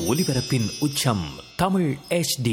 ஒலிபரப்பின் உச்சம் Tamil HD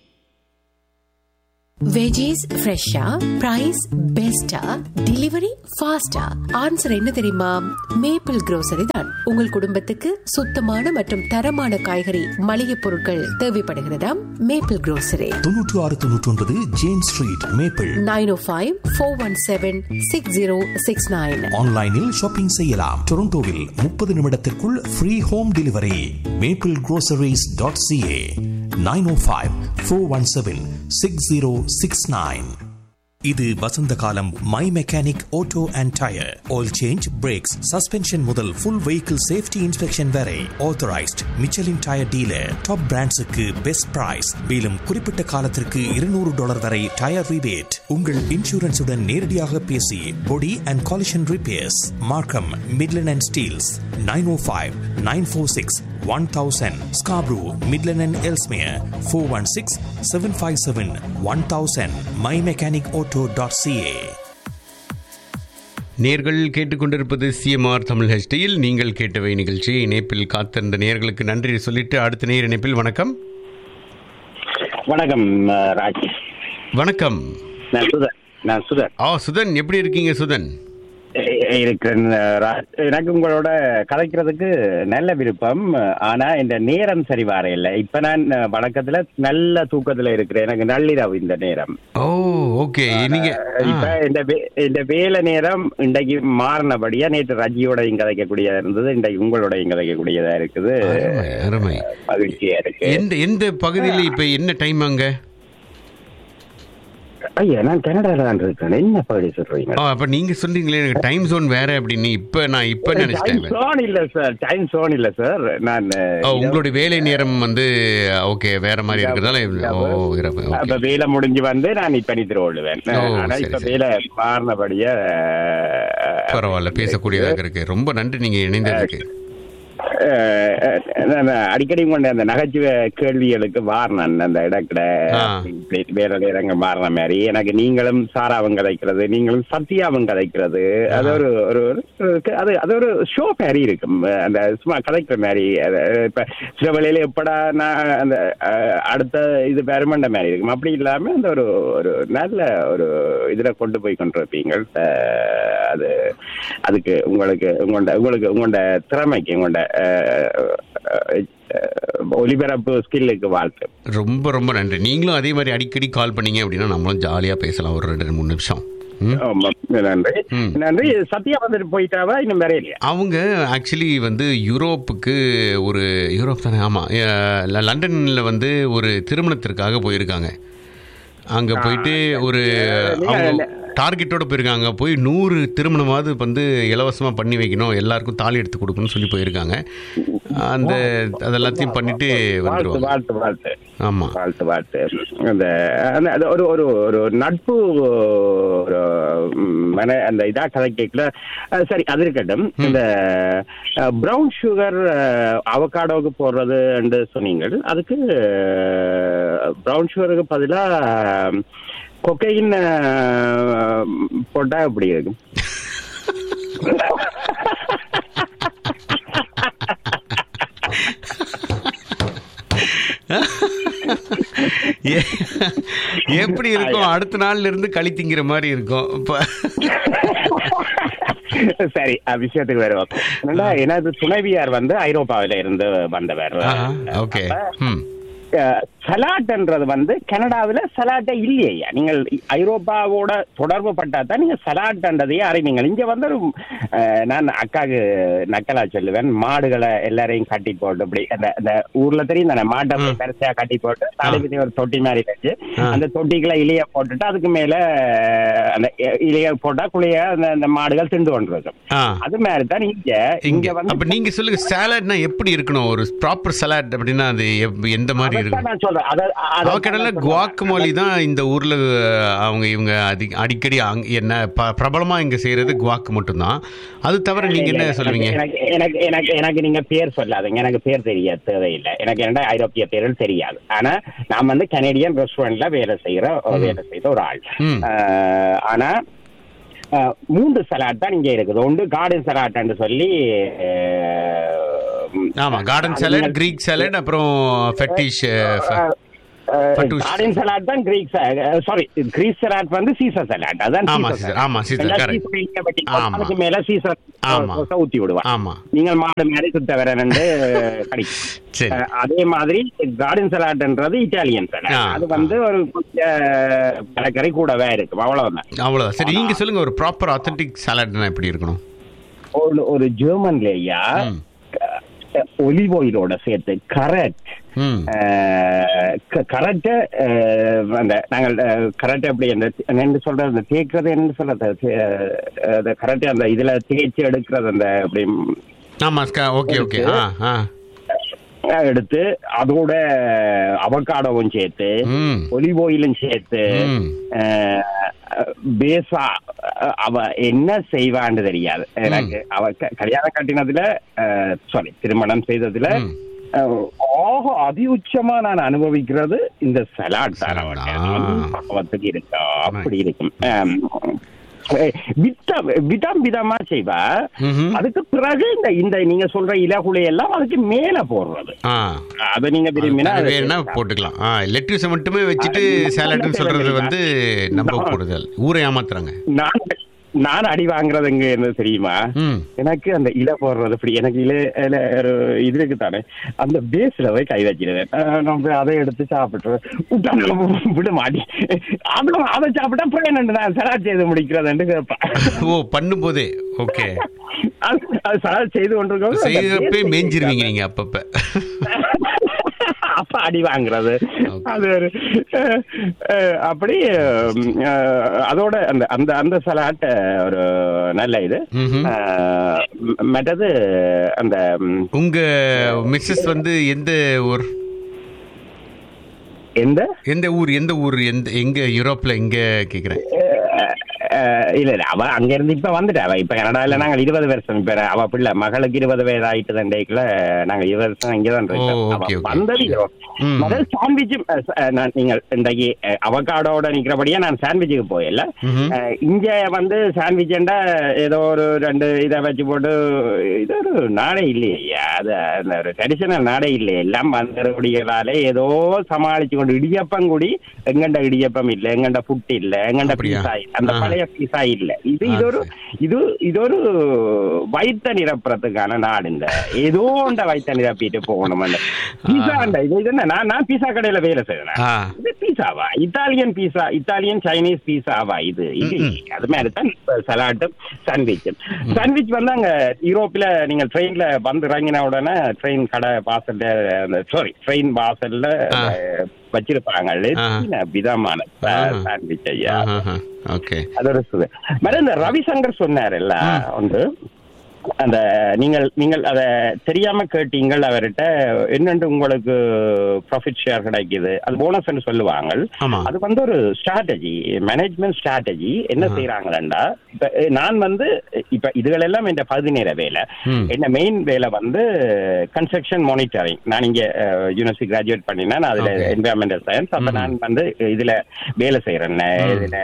veggies ஃப்ரெஷ்ஷா பிரைஸ் பெஸ்டா டெலிவரி ஃபாஸ்டா ஆன்சர் என்ன தெரியுமா மேப்பிள் grocery தான் உங்கள் குடும்பத்துக்கு சுத்தமான மற்றும் தரமான காய்கறி மளிகை பொருட்கள் தேவைப்படுகிறதா மேப்பிள் grocery தொன்னூற்று ஆறு தொன்னூற்றி ஒன்பது James street maple nine O five four one seven six zero six nine ஆன்லைனில் ஷாப்பிங் செய்யலாம் டொரண்டோவில் முப்பது நிமிடத்திற்குள் free home delivery maple groceries dot CA nine O five four one seven six zero six nine இது வசந்த காலம் my mechanic auto and tyre oil change brakes suspension முதல் full vehicle safety inspection வரை authorised Michelin tyre dealer top பிராண்ட்ஸுக்கு best price மேலும் குறிப்பிட்ட காலத்திற்கு இருநூறு டாலர் வரை டயர் ரிபேட் உங்கள் இன்சூரன்ஸுடன் நேரடியாக பேசி body and collision repairs Markham Midland and Steeles nine O five nine four six one thousand Scarborough Midland and Ellesmere four one six seven five seven one thousand my mechanic auto dot CA நேர்கள் கேட்டுக்கொண்டிருப்பது CMR Tamil ஹெச்டியில் நீங்கள் கேட்டவை நிகழ்ச்சி இணைப்பில் காத்திருந்த நேர்களுக்கு நன்றி சொல்லிட்டு அடுத்த நேர் இணைப்பில் வணக்கம் வணக்கம் அஹ், ராஜ் வணக்கம் நான் சுதன் நான் சுதன் ஆ சுதன் எப்படி இருக்கீங்க சுதன் இ- இருக்கிறேன் அஹ், ராஜ் எனக்கு உங்களோட கலைக்கிறதுக்கு நல்ல விருப்பம் ஆனா இந்த நேரம் சரி வர இல்லை இப்ப நான் அஹ், வழக்கத்துல நல்ல தூக்கத்துல இருக்கிறேன் எனக்கு நள்ளிரவு இந்த நேரம் ஓ ஓகே நீங்க இப்ப இந்த வே- இந்த வேலை நேரம் இன்றைக்கு மாறினபடியா நேற்று ரஜியோடையும் கதைக்கக்கூடியதா இருந்தது இன்றைக்கு உங்களோடையும் கதைக்கக்கூடியதா இருக்குது அருமை, அருமை மகிழ்ச்சியா இருக்கு எந்த எந்த பகுதியில் இப்ப என்ன டைம் அங்க ஐயா நான் கனடால தான் இருக்கேன் என்ன பகுதி சொல்றீங்க ஆ, அப்ப நீங்க சொன்னீங்களே எனக்கு டைம் ஜோன் வேற அப்படின்னு இப்ப நான் இப்ப டைம் நினைச்சிட்டேன் சோன் இல்ல சார் டைம் சோன் இல்ல சார் நான் ஓ, உங்களுடைய வேலை நேரம் வந்து ஓகே வேற மாதிரி இருக்கிறதால ஓ இரவு அப்ப ஓகே வேலை முடிஞ்சு வந்து நான் இப்ப நித்திர ஓடுவேன் ஓ, ஆனா சரி, இப்ப சரி. வேலை மாறினபடிய பரவாயில்ல பேசக்கூடியதாக இருக்கு ரொம்ப நன்றி நீங்க இணைந்ததுக்கு அடிக்கடி கொண்ட அந்த நகைச்சுவை கேள்விகளுக்கு வாரணன் அந்த இடக்கிட ஆ. வேற நேரங்கள் மாறின மாதிரி எனக்கு நீங்களும் சாராவும் கதைக்கிறது நீங்களும் சத்யாவும் கதைக்கிறது அது ஒரு ஒரு ஒரு- அது அது ஒரு ஷோ மாதிரி இருக்கும் அந்த சும்மா கதைக்கிற மாதிரி அது இப்ப சில வேளையில எப்படா நான் அந்த அஹ், அடுத்த இது பெருமண்ட மாதிரி இருக்கும் அப்படி இல்லாம அந்த ஒரு ஒரு நல்ல ஒரு இதுல கொண்டு போய் கொண்டிருப்பீங்க அஹ், அது அதுக்கு உங்களுக்கு உங்களோட உங்களுக்கு உங்களோட திறமைக்கு உங்களோட அஹ், அஹ், அஹ், ஒலிபரப்பு ஸ்கில்லுக்கு வாழ்த்து ரொம்ப ரொம்ப நன்றி நீங்களும் அதே மாதிரி அடிக்கடி கால் பண்ணீங்க அப்படின்னா நம்மளும் ஜாலியா பேசலாம் ஒரு ரெண்டு மூணு நிமிஷம் ம்? ஆமா, நன்றி ம். நன்றி சத்யா வந்துட்டு போயிட்டாவா இன்னும் வேற இல்லையா அவங்க ஆக்சுவலி வந்து யூரோப்புக்கு ஒரு யூரோப் தானே ஆமாம் லண்டனில் வந்து ஒரு திருமணத்திற்காக போயிருக்காங்க அங்கே போயிட்டு ஒரு அவங்க டார்கெட்டோட போயிருக்காங்க போய் நூறு திருமணமாவது வந்து இலவசமாக பண்ணி வைக்கணும் எல்லாருக்கும் தாலி எடுத்து கொடுக்கணும்னு சொல்லி போயிருக்காங்க அந்த அதெல்லாத்தையும் பண்ணிட்டு வாழ்த்து வந்துருவாங்க வாழ்த்து வாழ்த்து ஆமாம் வாழ்த்து வாழ்த்து அந்த அந்த அது ஒரு ஒரு ஒரு நட்பு ஒரு ம், மன அந்த இதா கதை கேட்கல அஹ் சரி அது இருக்கட்டும் இந்த ப்ரௌன் சுகர் அவகாடோவுக்கு போடுறது என்று சொன்னீங்க அதுக்கு ப்ரௌன் சுகருக்கு பதிலா கொக்கையின் போட்டா எப்படி இருக்கும் ஏ- எப்படி இருக்கும் அடுத்த நாள்ல இருந்து களி திங்கிற மாதிரி இருக்கும் இப்போ சரி அஹ் விஷயத்துக்கு வருவோம் என்னடா, எனது துணைவியார் வந்து ஐரோப்பாவில இருந்து வந்தவர் ஓகே ம் சலாட்ன்றது வந்து கனடாவில் சலாட்டே இல்லையா நீங்கள் ஐரோப்பாவோட தொடர்பு பட்டா தான் நீங்க சலாட்ன்றதையே அறிவீங்க இங்க வந்து ஒரு, அஹ், நான் அக்காக்கு நக்கலா சொல்லுவேன் மாடுகளை எல்லாரையும் கட்டி போட்டு இப்படி அந்த அந்த ஊர்ல தெரியும் தானே மாட்டை போய் பெருசா கட்டி போட்டு தலைவிதி ஒரு தொட்டி மாதிரி வச்சு அந்த தொட்டிக்குள்ள இலைய போட்டுட்டு அதுக்கு மேல அஹ், அந்த இலைய போட்டா குளிய அந்த அந்த மாடுகள் திண்டு கொண்டு இருக்கும் ஆ அது மாதிரி தான் இங்க இங்க இங்க வந்து அப்ப நீங்க சொல்லுங்க சாலட்னா எப்படி இருக்கணும் ஒரு ப்ராப்பர் சலாட் அப்படின்னா அது எப்- எந்த மாதிரி அதைத்தான் இருக்கும் நான் சொல்றேன் அத- அத- அவக்கடல குவாக்குமோலி தான் இந்த ஊர்ல அஹ், அவங்க இவங்க அதி- அடிக்கடி அங்க என்ன ப- பிரபலமா இங்க செய்யறது குவாக்கு மட்டும்தான் அது தவிர நீங்க என்ன சொல்லுவீங்க எனக்கு எனக்கு எனக்கு எனக்கு நீங்க பேர் சொல்லாதீங்க எனக்கு பேர் தெரிய தேவையில்லை எனக்கு என்ன ஐரோப்பிய பேர்கள் தெரியாது ஆனா நான் வந்து கனேடியன் ரெஸ்டாரண்ட்ல வேலை செய்யற வேலை செய்த ஒரு ஆள் ம். ஆஹ், ஆனா ஆஹ், மூன்று சலாட் தான் இங்க இருக்குது ஒன்று கார்டன் சலாட்னு சொல்லி ஆஹ், ஆமா கார்டன் சாலட் கிரீக் சாலட் அப்புறம் ஃபெட்டிஷ் Fatouche. கார்டன் சலாட் தான் கிரீக் சாரி கிரீக் சலாட் வந்து சீசர் சலாட் அதான் ஆமா, Caesar Caesar. salad. ஆமா, Caesar, எல்லாம் correct. Caesar இங்க வெட்டி ஆமா. அதுக்கு மேல சீசர் ஆமா. ஊத்தி விடுவான் ஆமா நீங்கள் மாடு மாதிரி சுத்த வரனண்டு கிடைக்கும் சரி அஹ், அதே மாதிரி கார்டன் சலாட்ன்றது இட்டாலியன் சலாட் ஆ, அது வந்து ஒரு கொஞ்சம் கரைக்கரை கூடவே இருக்கும் அவ்வளவுதான் அவ்வளோதான் சரி நீங்க சொல்லுங்க ஒரு ப்ராப்பர் ஆத்தென்டிக் சாலட்னா எப்படி இருக்கணும் ஒரு ஒரு ஜெர்மன்லேயா ம். ஒலிவ் ஆயிலோட சேர்த்து கரெக்ட் ம் கரெக்ட அந்த நாங்கள் கரெக்ட் எப்படி அந்த என்ன சொல்றது அந்த தேய்க்கிறது என்ன சொல்றது கரெக்ட் அந்த இதுல தேய்ச்சி எடுக்கிறது அந்த அப்படி ஆமா ஓகே ஓகே ஆ ஆ அஹ், எடுத்து அதோட அவக்காடவும் சேர்த்து ம் ஒலிவ் ஆயிலும் சேர்த்து ம். அஹ், பேசா அஹ், அவ என்ன செய்வான்னு தெரியாது எனக்கு அவ க- கல்யாணம் கட்டினதுல சாரி திருமணம் செய்ததுல ம். அஹ், ஆக அதி உச்சமா நான் அனுபவிக்கிறது இந்த சலாட் தான் Salad, அவன். ஆ. பக்குவத்துக்கு இருக்கா அப்படி இருக்கும் அஹ், அஹ், வித்தம் விதம் விதமா செய்வா ம்ஹும். அதுக்கு பிறகு இந்த இந்த நீங்க சொல்ற இலகுலை எல்லாம் அதுக்கு மேல போடுறது ஆ அதை நீங்க விரும்பினா அது அதை வேணா செய்யலாம். போட்டுக்கலாம் ஆ லெட்யூஸை மட்டுமே வச்சுட்டு அது சாலட்னு சொல்றது தேவையில்லை. வந்து நம்ப நான் கூடுதல் ஊரை ஏமாத்துறாங்க நான் நான் அடி வாங்குறது எங்க என்ன தெரியுமா ம் எனக்கு அந்த இல போடுறது அப்படி எனக்கு இல இல ஒரு இது இருக்கு தானே அந்த பேஸ்ல போய் கை வச்சிருவேன் அஹ் நம்ம அதை எடுத்து சாப்பிட்டுருவேன் விட்டா விட மாட்டி அப்புறம் அதை சாப்பிட்டா அப்புறம் என்ன நான் சலாட் செய்து முடிக்கிறதுன்னு கேட்பேன் ஓ பண்ணும்போதே ஓகே அது- அது சலாட் செய்து கொண்டிருக்கோம் செய்யறப்பே மேஞ்சிருவீங்க நீங்க அப்பப்ப அப்ப அடி வாங்குறது Okay. அது ஒரு அஹ், அஹ், அப்படி அஹ், அதோட அந்த அந்த அந்த சலாட் ஒரு நல்ல இது ம்ஹும். அஹ், ம- மற்றது அந்த ம், உங்க மிஸ்ஸஸ் வந்து எந்த ஊர் எந்த எந்த ஊர் எந்த ஊர் எந்த எங்க யூரோப்ல எங்க கேக்குறேன் அஹ், அஹ், இல்ல இல்ல அவ அங்க இருந்து இப்ப வந்துட்டா அவ இப்ப கனடால நாங்க இருபது வருஷம் இப்ப அவ பிள்ளை மகளுக்கு இருபது வயது ஆயிட்டு தண்டைக்குள்ள நாங்க இருபது வருஷம் இங்கதான் ஓ, இருக்கோம் அவ okay, okay. வந்தது யூரோப். ம். முதல் சாண்ட்விச்சும் நான் நீங்கள் இன்றைக்கு அவகாடோட நிக்கிறபடியா நான் சாண்ட்விச்சுக்கு போயில்ல ம்ஹும். அஹ், இங்க வந்து சாண்ட்விச்ண்டா ஏதோ ஒரு ரெண்டு இதை வச்சு போட்டு இது ஒரு நாடே இல்லையா அது அந்த ஒரு ட்ரெடிஷனல் நாடே இல்லை எல்லாம் வந்தபடிகளாலே ஏதோ சமாளிச்சு கொண்டு இடியப்பம் கூடி எங்கண்ட இடியப்பம் இல்ல எங்கண்ட புட்டு இல்ல எங்கண்ட அப்படியா? பீஸா அந்த ஆ. பழைய பீஸா இல்ல இது ஆ, இது ஒரு இது இது ஒரு வயிற்ற நிரப்புறதுக்கான நாடு இந்த ஏதோ ஒன்ற வயிற்ற நிரப்பிட்டு போகணும் அந்த பீஸா இது இது என்ன நான் நான் பீஸா கடையில வேலை செய்யறேன் ஆ இது பீஸாவா இத்தாலியன் பீஸா இத்தாலியன் சைனீஸ் பீஸாவா இது இது அது மாதிரி தான் சலாட்டும் சாண்ட்விச்சும் சாண்ட்விச் வந்து அங்க யூரோப்ல நீங்க ட்ரெயின்ல வந்து இறங்கின உடனே ட்ரெயின் கடை வாசல்ல அந்த சாரி ட்ரெயின் வாசல்ல ஆ. அஹ், வச்சிருப்பாங்க ஆ. எத்தனை விதமான ஆ. சாண்ட்விச் ஐயா ஓகே அதோட சுவை மேடம் இந்த ரவிசங்கர் சொன்னார்ல ஒன்று அந்த நீங்கள் நீங்கள் அதை தெரியாம கேட்டீங்கள் அவர்கிட்ட என்னென்று உங்களுக்கு ப்ராஃபிட் ஷேர் கிடைக்குது அது போனஸ் சொல்லுவாங்க ஆமா. அது வந்து ஒரு ஸ்ட்ராட்டஜி மேனேஜ்மெண்ட் ஸ்ட்ராட்டஜி என்ன செய்யறாங்களா இப்ப அஹ், நான் வந்து இப்ப இதுகளெல்லாம் என் பகுதி நேர வேலை ம். என்ன மெயின் வேலை வந்து கன்ஸ்ட்ரக்ஷன் மானிட்டரிங் நான் இங்க யூனிவர்சிட்டி கிராஜுவேட் பண்ணினா நான் அதுல Okay. என்வரன்மெண்டல் சயின்ஸ் அப்ப நான் வந்து இதுல வேலை செய்யறேன் இதுல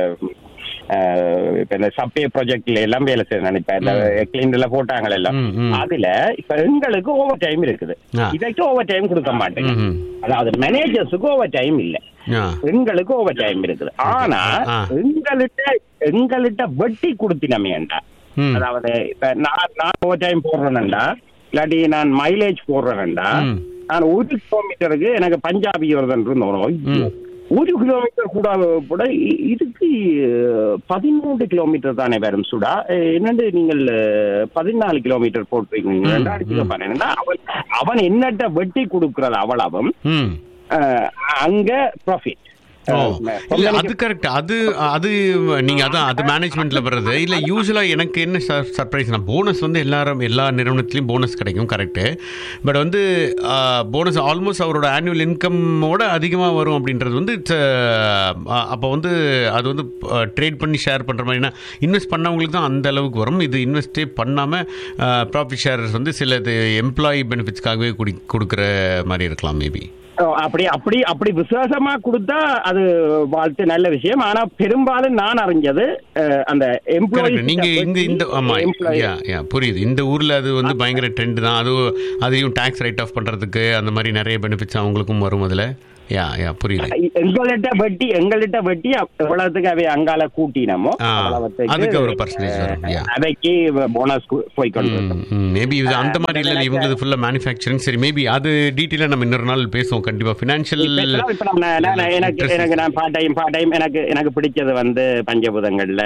அஹ், இப்ப இந்த சப்பே ப்ராஜெக்ட்ல எல்லாம் வேலை செய்யறேன் இப்ப இந்த கிளீன்ல போட்டாங்க எல்லாம் ம், ம். அதுல இப்ப எங்களுக்கு ஓவர் டைம் இருக்குது ஆ. இதற்கு ஓவர் டைம் கொடுக்க மாட்டேங்க ம்ஹும். அதாவது மேனேஜர்ஸுக்கு ஓவர் டைம் இல்ல ஆ எங்களுக்கு ஓவர் டைம் இருக்குது ஆனா ஆ. எங்கள்கிட்ட எங்கள்கிட்ட வெட்டி கொடுத்தினமேண்டா ம். அதாவது இப்ப நான் நான் ஓவர் டைம் போடுறேன்டா இல்லாட்டி நான் மைலேஜ் போடுறேன்டா ம். நான் ஒரு கிலோமீட்டருக்கு எனக்கு பஞ்சாபி வருதுன்னு இருந்தோம் ஐயோ, ம். ஒரு கிலோமீட்டர் கூட கூட இ- இதுக்கு பதிமூன்று கிலோமீட்டர் தானே வரும் சுடா அஹ் என்னண்டு நீங்கள் அஹ், பதினாலு கிலோமீட்டர் போட்டுருக்கீங்க ரெண்டாயிரத்தி பன்னெண்டு அவன் அவன் என்னட்ட வெட்டி கொடுக்கறது அவ்வளவும் ம் அஹ், அங்க ப்ராஃபிட் ஓ இல்ல அது கரெக்ட் அது அது நீங்க அதான் அது மேனேஜ்மெண்ட்ல வர்றது இல்ல யூஸ்வலா எனக்கு என்ன சர்ப்ரைஸ்னா போனஸ் வந்து எல்லாரும் எல்லா நிறுவனத்திலயும் போனஸ் கிடைக்கும் கரெக்ட் பட் வந்து போனஸ் ஆல்மோஸ்ட் அவரோட ஆனுவல் இன்கம்மோட அதிகமாக வரும் அப்படின்றது வந்து it's, ஆ, அப்போ வந்து அது வந்து ட்ரேட் பண்ணி ஷேர் பண்ற மாதிரினா இன்வெஸ்ட் பண்ணவங்களுக்கு தான் அந்த அளவுக்கு வரும் இது இன்வெஸ்டே பண்ணாம ப்ராஃபிட் ஷேர்ஸ் வந்து சில எம்ப்ளாயி பெனிஃபிட்ஸ்க்காகவே குடி கொடுக்குற மாதிரி இருக்கலாம் மேபி ஓ, அப்படி அப்படி அப்படி விசுவாசமா கொடுத்தா அது வாழ்த்து நல்ல விஷயம் ஆனா பெரும்பாலும் நான் அறிஞ்சது அஹ், அந்த Correct. நீங்க எம்ப்ளாயி இங்க இந்த ஆமா யா யா புரியுது இந்த ஊர்ல அது வந்து பயங்கர ட்ரெண்ட் தான் அது அதையும் டாக்ஸ் ரைட் ஆஃப் பண்றதுக்கு அந்த மாதிரி நிறைய பெனிஃபிட்ஸ் அவங்களுக்கும் வரும் அதுல யா யா புரியுது எங்கள்கிட்ட வெட்டி எங்கள்கிட்ட வெட்டி எவ்வளவுக்கு அவை அங்கால கூட்டினமோ ஆ, அவ்வளவுத்துக்கு அதுக்கு ஒரு percentage வரும், yeah. அவைக்கு போனஸ் போய் கொண்டு வரும். மேபி இது அந்த மாதிரி இல்லை இவங்க ஃபுல்லா மேனுஃபேக்சரிங் சரி மேபி அது டீட்டெயிலாக நம்ம இன்னொரு நாள் பேசுவோம் கண்டிப்பா ஃபினான்ஷியல் இப்ப எல்லாம் இப்ப நம்ம- நான் நான் எனக்கு எனக்கு நான் பார்ட் டைம் பார்ட் டைம் எனக்கு எனக்கு பிடிச்சது வந்து பஞ்சபூதங்கள்ல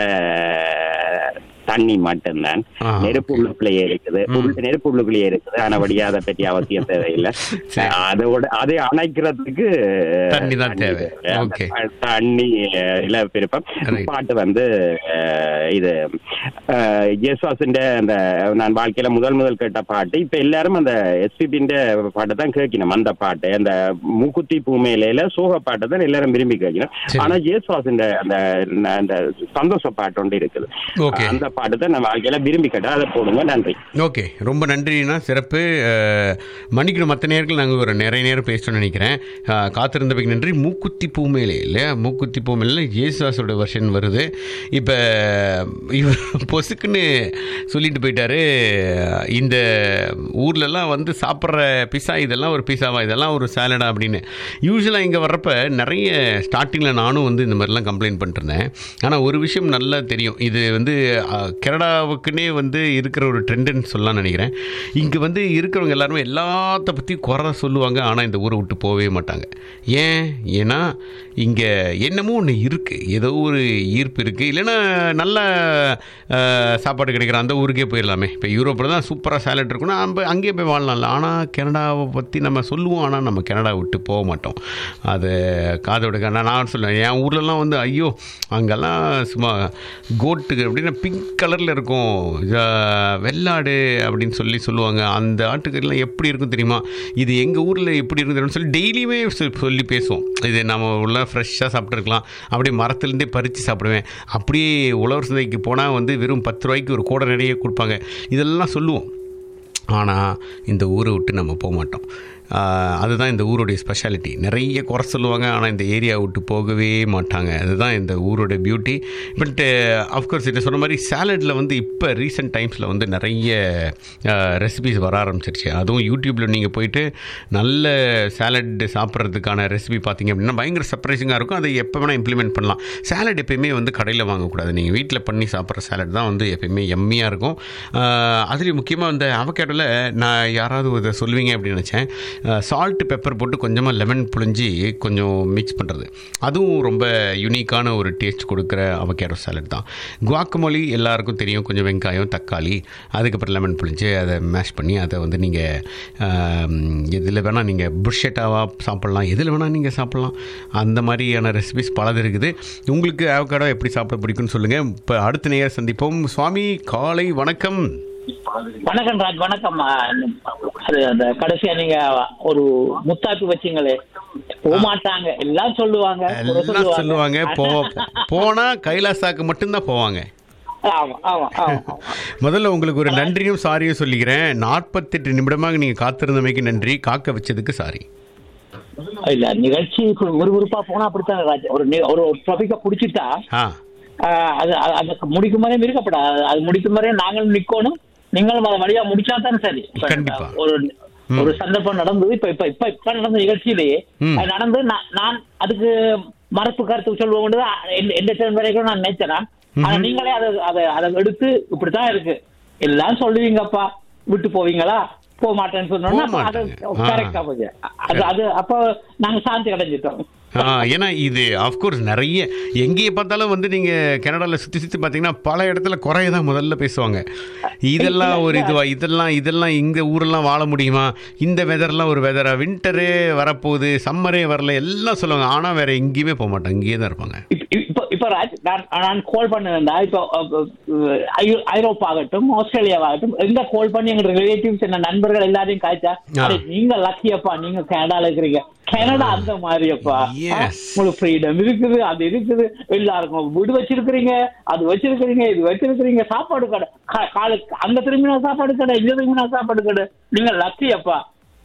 தண்ணி மட்டும்தான் ஆ, நெருப்பு உள்ளுக்குள்ளேயே இருக்குது உள்ள- நெருப்பு உள்ளுக்குள்ளேயே இருக்குது ஆனபடியா அதை பற்றி அவசியம் தேவையில்லை சரி. அதோட அதை அணைக்கிறதுக்கு தண்ணி தான் தேவை. அந்த Okay. தண்ணி அஹ், இல்ல விருப்பம் Right. பாட்டு வந்து அஹ், இது ஜேசுவாசின் அந்த நான் வாழ்க்கையில முதல் முதல் கேட்ட பாட்டு இப்ப எல்லாரும் அந்த எஸ்பிபின் பாட்டு தான் கேட்கணும் அந்த பாட்டு அந்த மூக்குத்தி பூமேலையில சோக பாட்டு தான் எல்லாரும் விரும்பி கேட்கணும் சரி. ஆனா ஜேசுவாசின் அந்த அந்த சந்தோஷ பாட்டு ஒன்று இருக்குது Okay. அந்த பாட்டு தான் நான் வாழ்க்கையில விரும்பி கேட்டேன் அதை போடுங்க நன்றி ஓகே ரொம்ப நன்றிண்ணா சிறப்பு அஹ், மன்னிக்கணும் மற்ற நேரங்கள் நாங்கள் ஒரு நிறைய நேரம் பேசணும்னு நினைக்கிறேன் அஹ், காத்திருந்தவைக்கு நன்றி மூக்குத்தி பூமேலே இல்லையா மூக்குத்தி பூமேல ஜேசுதாஸோட வெர்ஷன் வருது இப்போ இவர் பொசுக்குன்னு சொல்லிட்டு போயிட்டாரு இந்த ஊர்லலாம் வந்து சாப்பிட்ற பிஸா இதெல்லாம் ஒரு பிஸாவா இதெல்லாம் ஒரு சாலடா அப்படின்னு யூஸ்வலாக இங்கே வர்றப்ப நிறைய ஸ்டார்டிங்கில் நானும் வந்து இந்த மாதிரிலாம் கம்ப்ளைண்ட் பண்ணிட்டுருந்தேன் ஆனால் ஒரு விஷயம் நல்லா தெரியும் இது வந்து அஹ், கனடாவுக்குன்னே வந்து இருக்கிற ஒரு ட்ரெண்டுன்னு சொல்லலாம் நினைக்கிறேன் இங்கே வந்து இருக்கிறவங்க எல்லாருமே எல்லாத்த பற்றி குறை சொல்லுவாங்க ஆனால் இந்த ஊரை விட்டு போகவே மாட்டாங்க ஏன் ஏன்னா இங்கே என்னமோ ஒன்று இருக்குது ஏதோ ஒரு ஈர்ப்பு இருக்குது இல்லைன்னா நல்ல அஹ், சாப்பாடு கிடைக்கிற அந்த ஊருக்கே போயிடலாமே இப்போ யூரோப்பில் தான் சூப்பராக சேலட் இருக்குன்னா நம்ம அங்கேயே போய் வாழலாம்ல ஆனால் கனடாவை பற்றி நம்ம சொல்லுவோம் ஆனால் நம்ம கனடா விட்டு போக மாட்டோம் அது காதோட கண்ணா நான் சொல்லுவேன் என் ஊர்லலாம் வந்து ஐயோ அங்கெல்லாம் சும்மா கோட்டுக்கு அப்படின்னா பிங்க் கலரில் இருக்கும் அஹ், வெள்ளாடு அப்படின்னு சொல்லி சொல்லுவாங்க அந்த ஆட்டுக்கெல்லாம் எப்படி இருக்கும் தெரியுமா இது எங்கள் ஊரில் எப்படி இருக்கும் தெரியுமான்னு சொல்லி டெய்லியுமே சொ- சொல்லி பேசுவோம் இது நம்ம உள்ள ஃப்ரெஷ்ஷாக சாப்பிட்ருக்கலாம் அப்படியே மரத்துலேருந்தே பறித்து சாப்பிடுவேன் அப்படியே உழவர் சந்தைக்கு போனால் வந்து வெறும் பத்து ரூபாய்க்கு ஒரு கூடை நிறைய கொடுப்பாங்க இதெல்லாம் சொல்லுவோம் ஆனால் இந்த ஊரை விட்டு நம்ம போக மாட்டோம் ஆஹ் அதுதான் இந்த ஊருடைய ஸ்பெஷாலிட்டி நிறைய குறை சொல்லுவாங்க ஆனால் இந்த ஏரியா விட்டு போகவே மாட்டாங்க அதுதான் இந்த ஊரோட பியூட்டி பட் அஃப்கோர்ஸ் இதை சொன்ன மாதிரி சாலடில் வந்து இப்போ ரீசெண்ட் டைம்ஸில் வந்து நிறைய ரெசிபிஸ் வர ஆரம்பிச்சிருச்சு அதுவும் யூடியூப்பில் நீங்கள் போயிட்டு நல்ல சாலட் சாப்பிட்றதுக்கான ரெசிபி பார்த்தீங்க அப்படின்னா பயங்கர சர்ப்ரைசிங்காக இருக்கும் அதை எப்போ வேணால் இம்ப்ளிமெண்ட் பண்ணலாம் சாலட் எப்பயுமே வந்து கடையில் வாங்கக்கூடாது நீங்கள் வீட்டில் பண்ணி சாப்பிட்ற சாலட் தான் வந்து எப்பயுமே எம்மியாக இருக்கும் அதுலேயும் முக்கியமாக இந்த அவகேடோவில் நான் யாராவது இதை சொல்லுவீங்க அப்படின்னு நினச்சேன் சால்ட்டு பெப்பர் போட்டு கொஞ்சமாக லெமன் புழிஞ்சி கொஞ்சம் மிக்ஸ் பண்ணுறது அதுவும் ரொம்ப யூனிக்கான ஒரு டேஸ்ட் கொடுக்குற அவகேடோ சாலட் தான் குவாக்கமொழி எல்லாருக்கும் தெரியும் கொஞ்சம் வெங்காயம் தக்காளி அதுக்கப்புறம் லெமன் புழிஞ்சு அதை மேஷ் பண்ணி அதை வந்து நீங்கள் எதில் வேணால் நீங்கள் புஷ்ஷெட்டாவாக சாப்பிட்லாம் எதில் வேணால் நீங்கள் சாப்பிட்லாம் அந்த மாதிரியான ரெசிபிஸ் பலது இருக்குது உங்களுக்கு அவகேடோ எப்படி சாப்பிட பிடிக்கும்னு சொல்லுங்கள் இப்போ அடுத்த நேரம் சந்திப்போம் சுவாமி காலை வணக்கம் வணக்கம் ராஜ் வணக்கம் ஆ, அது அந்த கடைசியா நீங்க ஒரு முத்தாப்பு வச்சீங்களே போக மாட்டாங்க எல்லாம் சொல்லுவாங்க குறை எல்லாம் சொல்லுவாங்க போ போனா கைலாசாக்கு மட்டும்தான் போவாங்க ஆமா ஆமா ஆமா ஆமா. முதல்ல உங்களுக்கு ஒரு நன்றியும் சாரியும் சொல்லிக்கிறேன் நாற்பத்தெட்டு நிமிடமாக நீங்க காத்திருந்தமைக்கு நன்றி காக்க வச்சதுக்கு சாரி இல்ல நிகழ்ச்சி விறுவிறுப்பா போனா அப்படித்தான் ராஜ் ஒரு நி- ஒரு டாபிக்க பிடிச்சிட்டா ஆ ஆ, அது அது- அது முடிக்கும் வரையும் இருக்கப்படாது அது முடிக்கும் வரையும் நாங்களும் நிக்கணும் நீங்களும் அதை வழியா முடிச்சா தானே சரி இப்ப கண்டிப்பா. ஒரு ஒரு சந்தர்ப்பம் நடந்தது இப்ப இப்ப இப்ப இப்ப நடந்த நிகழ்ச்சியிலேயே ம். அது நடந்து நான் நான் அதுக்கு மறுப்பு கருத்து சொல்லுவோம் எந்த டைம் வரைக்கும் நான் நினைச்சேன் ஆனா நீங்களே அதை அதை அதை எடுத்து இப்படித்தான் இருக்கு எல்லாம் சொல்லுவீங்கப்பா விட்டு போவீங்களா போக மாட்டேன்னு சொன்னோம்னா போக அப்ப அது மாட்டாங்க. ஆ. கரெக்டா போச்சு அது அது அப்போ நாங்க சாந்தி அடைஞ்சிட்டோம் ஆ, ஏன்னா இது ஆஃப்கோர்ஸ் நிறைய எங்கேயே பார்த்தாலும் வந்து நீங்கள் கனடாவில் சுற்றி சுற்றி பார்த்தீங்கன்னா பல இடத்துல குறைய தான் முதல்ல பேசுவாங்க இதெல்லாம் ஒரு இதுவா இதெல்லாம் இதெல்லாம் இந்த ஊரெல்லாம் வாழ முடியுமா இந்த வெதர்லாம் ஒரு வெதரா வின்டரே வரப்போகுது சம்மரே வரல எல்லாம் சொல்லுவாங்க ஆனால் வேற எங்கேயுமே போக மாட்டாங்க இங்கேயே தான் இருப்பாங்க இப்ப- இப்ப இப்ப ராஜ் நான் நான் கால் பண்ணேன்டா இப்போ அஹ், அஹ், ஐ- ஐரோப்பா ஆகட்டும் ஆஸ்திரேலியாவாகட்டும் எங்க கால் பண்ணி எங்க ரிலேட்டிவ்ஸ் என்ன நண்பர்கள் எல்லாரையும் காய்ச்சா ஆ. அடே, நீங்க லக்கியப்பா நீங்க கனடால இருக்கிறீங்க கனடா அந்த மாதிரியப்பா Yes. உங்களுக்கு ஃப்ரீடம் இருக்குது அது இருக்குது எல்லாருக்கும் வீடு வச்சிருக்கிறீங்க அது வச்சிருக்கிறீங்க இது வச்சிருக்கிறீங்க சாப்பாடு கடை கா- காலு அங்க திரும்பினா சாப்பாடு கடை இங்க திரும்பினா சாப்பாடு கடை நீங்க லக்கியப்பா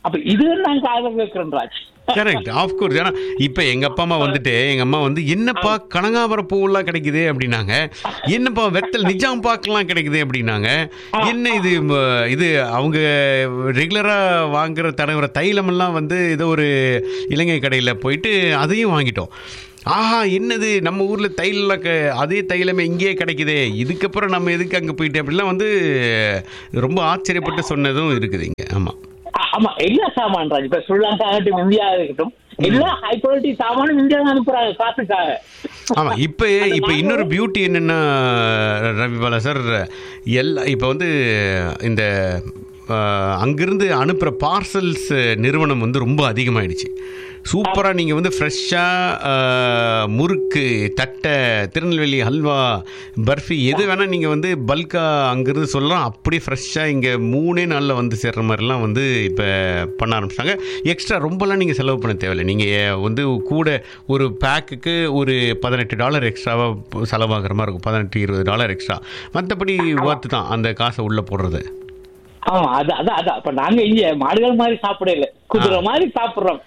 அப்ப இது நான் காதல கேட்கிறேன் ராஜ் கரெக்ட் ஆஃப்கோர்ஸ் ஏன்னா இப்போ எங்கள் அப்பா அம்மா வந்துட்டு எங்கள் அம்மா வந்து என்னப்பா கனகாபர பூவெல்லாம் கிடைக்குது அப்படின்னாங்க என்னப்பா வெத்தல் நிஜாம் பாக்கெல்லாம் கிடைக்குது அப்படின்னாங்க என்ன இது ம, இது அவங்க ரெகுலராக வாங்குற தடவை தைலமெல்லாம் வந்து ஏதோ ஒரு இலங்கை கடையில் போயிட்டு அதையும் வாங்கிட்டோம் ஆஹா என்னது நம்ம ஊரில் தைலம் க அதே தைலமே இங்கேயே கிடைக்குதே இதுக்கப்புறம் நம்ம எதுக்கு அங்கே போயிட்டு அப்படிலாம் வந்து ரொம்ப ஆச்சரியப்பட்டு சொன்னதும் இருக்குது இங்கே ஆமாம் ஆ- ஆமா எல்லா சாமான் ராஜ் இப்ப ஸ்ரீலங்கா ஆகட்டும் இந்தியா இருக்கட்டும் எல்லா ஹை குவாலிட்டி சாமானும் இந்தியா தான் அனுப்புறாங்க காசுக்காக ஆமா இப்போ இப்போ இன்னொரு பியூட்டி என்னன்னா ரவிபாலா சார் எல்லா இப்போ வந்து இந்த அஹ், அங்கிருந்து அனுப்புகிற பார்சல்ஸ் நிறுவனம் வந்து ரொம்ப அதிகமாயிடுச்சு சூப்பராக நீங்கள் வந்து ஃப்ரெஷ்ஷாக முறுக்கு தட்டை திருநெல்வேலி ஹல்வா பர்ஃபி எது வேணால் நீங்கள் வந்து பல்காக அங்கிருந்து சொல்லலாம் அப்படியே ஃப்ரெஷ்ஷாக இங்கே மூணே நாளில் வந்து சேர்ற மாதிரிலாம் வந்து இப்போ பண்ண ஆரம்பிச்சிட்டாங்க எக்ஸ்ட்ரா ரொம்பலாம் நீங்கள் செலவு பண்ண தேவையில்லை நீங்கள் வந்து கூட ஒரு பேக்குக்கு ஒரு பதினெட்டு டாலர் எக்ஸ்ட்ராவாக செலவாகிற மாதிரி இருக்கும் பதினெட்டு இருபது டாலர் எக்ஸ்ட்ரா மற்றபடி ஒர்த்து தான் அந்த காசை உள்ளே போடுறது ஆமா அது அதான் அதான் இப்ப நாங்க இங்க மாடுகள் மாதிரி சாப்பிடல குதிரை மாதிரி சாப்பிடுறோம்